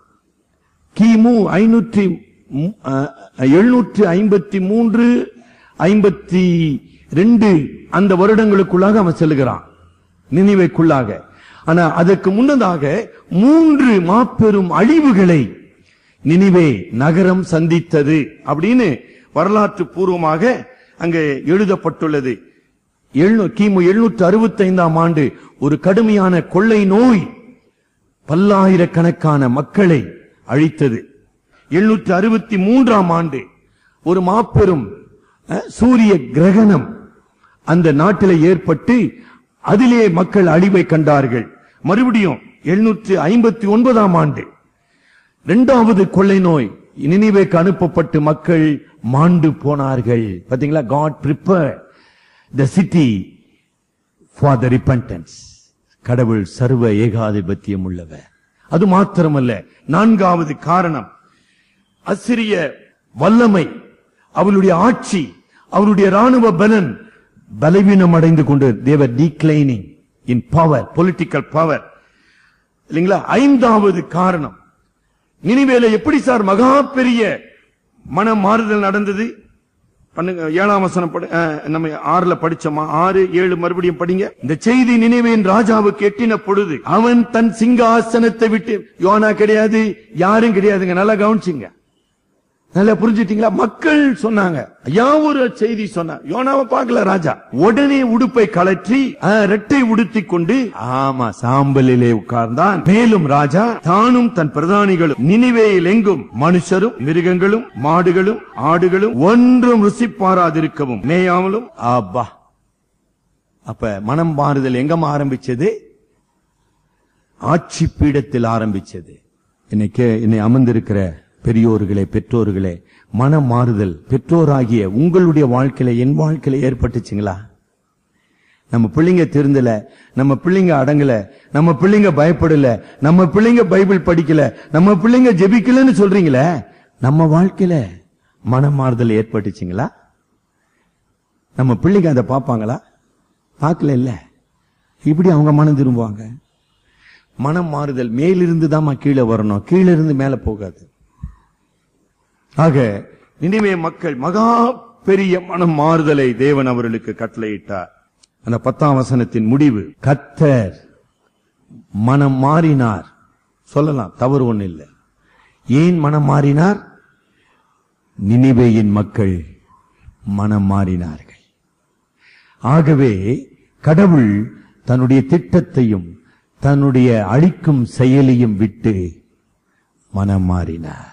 கிமு ஐநூற்றி எழுநூற்று ஐம்பத்தி மூன்று ஐம்பத்தி ரெண்டு அந்த வருடங்களுக்குள்ளாக அவன் செல்லுகிறான் நினைவைக்குள்ளாக ஆனா அதற்கு முன்னதாக மூன்று மாபெரும் அழிவுகளை நினிவே நகரம் சந்தித்தது அப்படின்னு வரலாற்று பூர்வமாக அங்கே எழுதப்பட்டுள்ளது எழுநூ- கிமு எழுநூற்று அறுபத்தைந்தாம் ஆண்டு ஒரு கடுமையான கொள்ளை நோய் பல்லாயிரக்கணக்கான மக்களை அழித்தது எழுநூற்று அறுபத்தி மூன்றாம் ஆண்டு ஒரு மாபெரும் அஹ், சூரிய கிரகணம் அந்த நாட்டிலே ஏற்பட்டு அதிலே மக்கள் அழிவை கண்டார்கள் மறுபடியும் எழுநூற்று ஐம்பத்தி ஒன்பதாம் ஆண்டு இரண்டாவது கொள்ளை நோய் நினைவேக்கு அனுப்பப்பட்டு மக்கள் மாண்டு போனார்கள் பாத்தீங்களா God prepare the city for the repentance கடவுள் சர்வ ஏகாதிபத்தியம் உள்ளவர் அது மாத்திரமல்ல நான்காவது காரணம் அசிரிய வல்லமை அவளுடைய ஆட்சி அவருடைய ராணுவ பலன் பலவீனம் அடைந்து கொண்டு they are declining in power political power இல்லைங்களா ஐந்தாவது காரணம் நினைவேல எப்படி சார் மகா பெரிய மன மாறுதல் நடந்தது பண்ணுங்க ஏழாம் வசனம் படி- அஹ், நம்ம ஆறுல படிச்சோமா ஆறு ஏழு மறுபடியும் படிங்க இந்த செய்தி நினைவேன் ராஜாவுக்கு எட்டின பொழுது அவன் தன் சிங்காசனத்தை விட்டு யோனா கிடையாது யாரும் கிடையாதுங்க நல்லா கவனிச்சுங்க நல்லா புரிஞ்சுட்டீங்களா மக்கள் சொன்னாங்க ஐயா ஒரு செய்தி சொன்னா யோனாவை பார்க்கல ராஜா உடனே உடுப்பை கலற்றி ஆ, ரெட்டை உடுத்திக் கொண்டு ஆமா சாம்பலிலே உட்கார்ந்தான் மேலும் ராஜா தானும் தன் பிரதானிகளும் நினிவேயில் எங்கும் மனுஷரும் மிருகங்களும் மாடுகளும் ஆடுகளும் ஒன்றும் ருசி பாராதிருக்கவும் மேயாமலும் அப்பா அப்ப மனம் மாறுதல் எங்கம் ஆரம்பிச்சது ஆட்சி பீடத்தில் ஆரம்பிச்சது இன்னைக்கு என்னை அமர்ந்திருக்கிற பெரியோர்களே பெற்றோர்களே மனம் மாறுதல் பெற்றோராகிய உங்களுடைய வாழ்க்கையில என் வாழ்க்கையில ஏற்பட்டுச்சுங்களா நம்ம பிள்ளைங்க திருந்தல நம்ம பிள்ளைங்க அடங்கல நம்ம பிள்ளைங்க பயப்படல நம்ம பிள்ளைங்க பைபிள் படிக்கல நம்ம பிள்ளைங்க ஜெபிக்கலன்னு சொல்றீங்களே நம்ம வாழ்க்கையில மனம் மாறுதல் ஏற்பட்டுச்சுங்களா நம்ம பிள்ளைங்க அதை பார்ப்பாங்களா பார்க்கல இல்ல இப்படி அவங்க மனம் திரும்புவாங்க மனம் மாறுதல் மேலிருந்து தான் கீழே வரணும் கீழே இருந்து மேல போகாது ஆக நினைவே மக்கள் மகா பெரிய மனம் மாறுதலை தேவன் அவர்களுக்கு கட்டளையிட்டார் அந்த பத்தாம் வசனத்தின் முடிவு கத்தர் மனம் மாறினார் சொல்லலாம் தவறு ஒண்ணு இல்லை ஏன் மனம் மாறினார் நினிவேயின் மக்கள் மனம் மாறினார்கள் ஆகவே கடவுள் தன்னுடைய திட்டத்தையும் தன்னுடைய அழிக்கும் செயலையும் விட்டு மனம் மாறினார்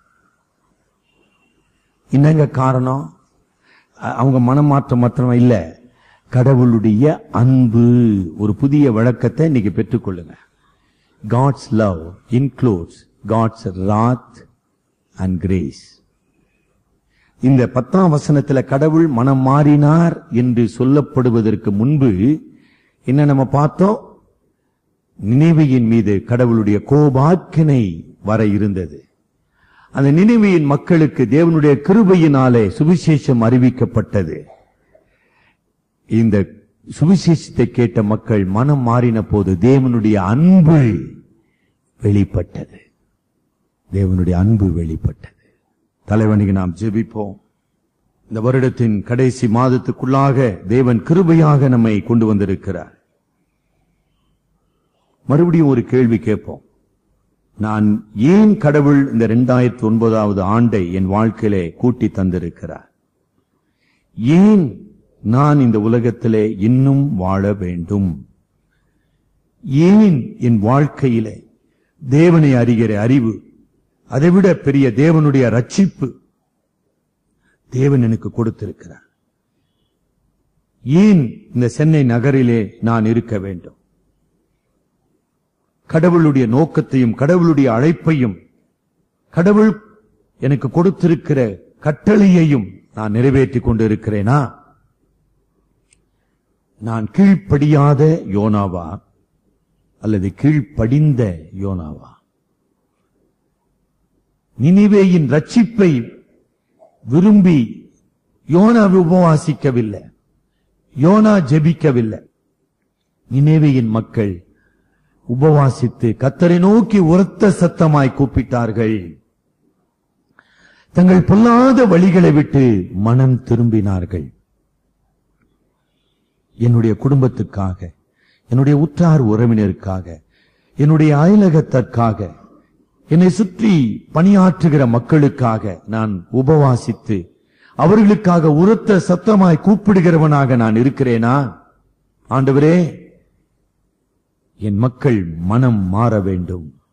என்னங்க காரணம் அ- அவங்க மனமாற்றம் மாத்திரம் இல்ல கடவுளுடைய அன்பு ஒரு புதிய வழக்கத்தை இன்னைக்கு பெற்றுக்கொள்ளுங்க God's love includes God's wrath and grace இந்த பத்தாம் வசனத்துல கடவுள் மனம் மாறினார் என்று சொல்லப்படுவதற்கு முன்பு என்ன நம்ம பார்த்தோம் நினைவையின் மீது கடவுளுடைய கோபாக்கினை வர இருந்தது அந்த நினைவையின் மக்களுக்கு தேவனுடைய கிருபையினாலே சுவிசேஷம் அறிவிக்கப்பட்டது இந்த சுவிசேஷத்தை கேட்ட மக்கள் மனம் மாறின போது தேவனுடைய அன்பு வெளிப்பட்டது தேவனுடைய அன்பு வெளிப்பட்டது தலைவனுக்கு நாம் ஜெபிப்போம் இந்த வருடத்தின் கடைசி மாதத்துக்குள்ளாக தேவன் கிருபையாக நம்மை கொண்டு வந்திருக்கிறார் மறுபடியும் ஒரு கேள்வி கேட்போம் நான் ஏன் கடவுள் இந்த இரண்டாயிரத்தி ஒன்பதாவது ஆண்டை என் வாழ்க்கையிலே கூட்டி தந்திருக்கிறார் ஏன் நான் இந்த உலகத்திலே இன்னும் வாழ வேண்டும் ஏன் என் வாழ்க்கையிலே தேவனை அறிகிற அறிவு அதைவிட பெரிய தேவனுடைய ரட்சிப்பு தேவன் எனக்கு கொடுத்திருக்கிறார் ஏன் இந்த சென்னை நகரிலே நான் இருக்க வேண்டும் கடவுளுடைய நோக்கத்தையும் கடவுளுடைய அழைப்பையும் கடவுள் எனக்கு கொடுத்திருக்கிற கட்டளையையும் நான் நிறைவேற்றிக் கொண்டிருக்கிறேனா நான் கீழ்ப்படியாத யோனாவா அல்லது கீழ்ப்படிந்த யோனாவா நினிவேயின் ரட்சிப்பை விரும்பி யோனா உபவாசிக்கவில்லை யோனா ஜெபிக்கவில்லை நினைவையின் மக்கள் உபவாசித்து கத்தரை நோக்கி உரத்த சத்தமாய் கூப்பிட்டார்கள் தங்கள் பொல்லாத வழிகளை விட்டு மனம் திரும்பினார்கள் என்னுடைய குடும்பத்துக்காக என்னுடைய உற்றார் உறவினருக்காக என்னுடைய அயலகத்திற்காக என்னை சுற்றி பணியாற்றுகிற மக்களுக்காக நான் உபவாசித்து அவர்களுக்காக உரத்த சத்தமாய் கூப்பிடுகிறவனாக நான் இருக்கிறேனா ஆண்டவரே என் மக்கள் மனம் மாற வேண்டும்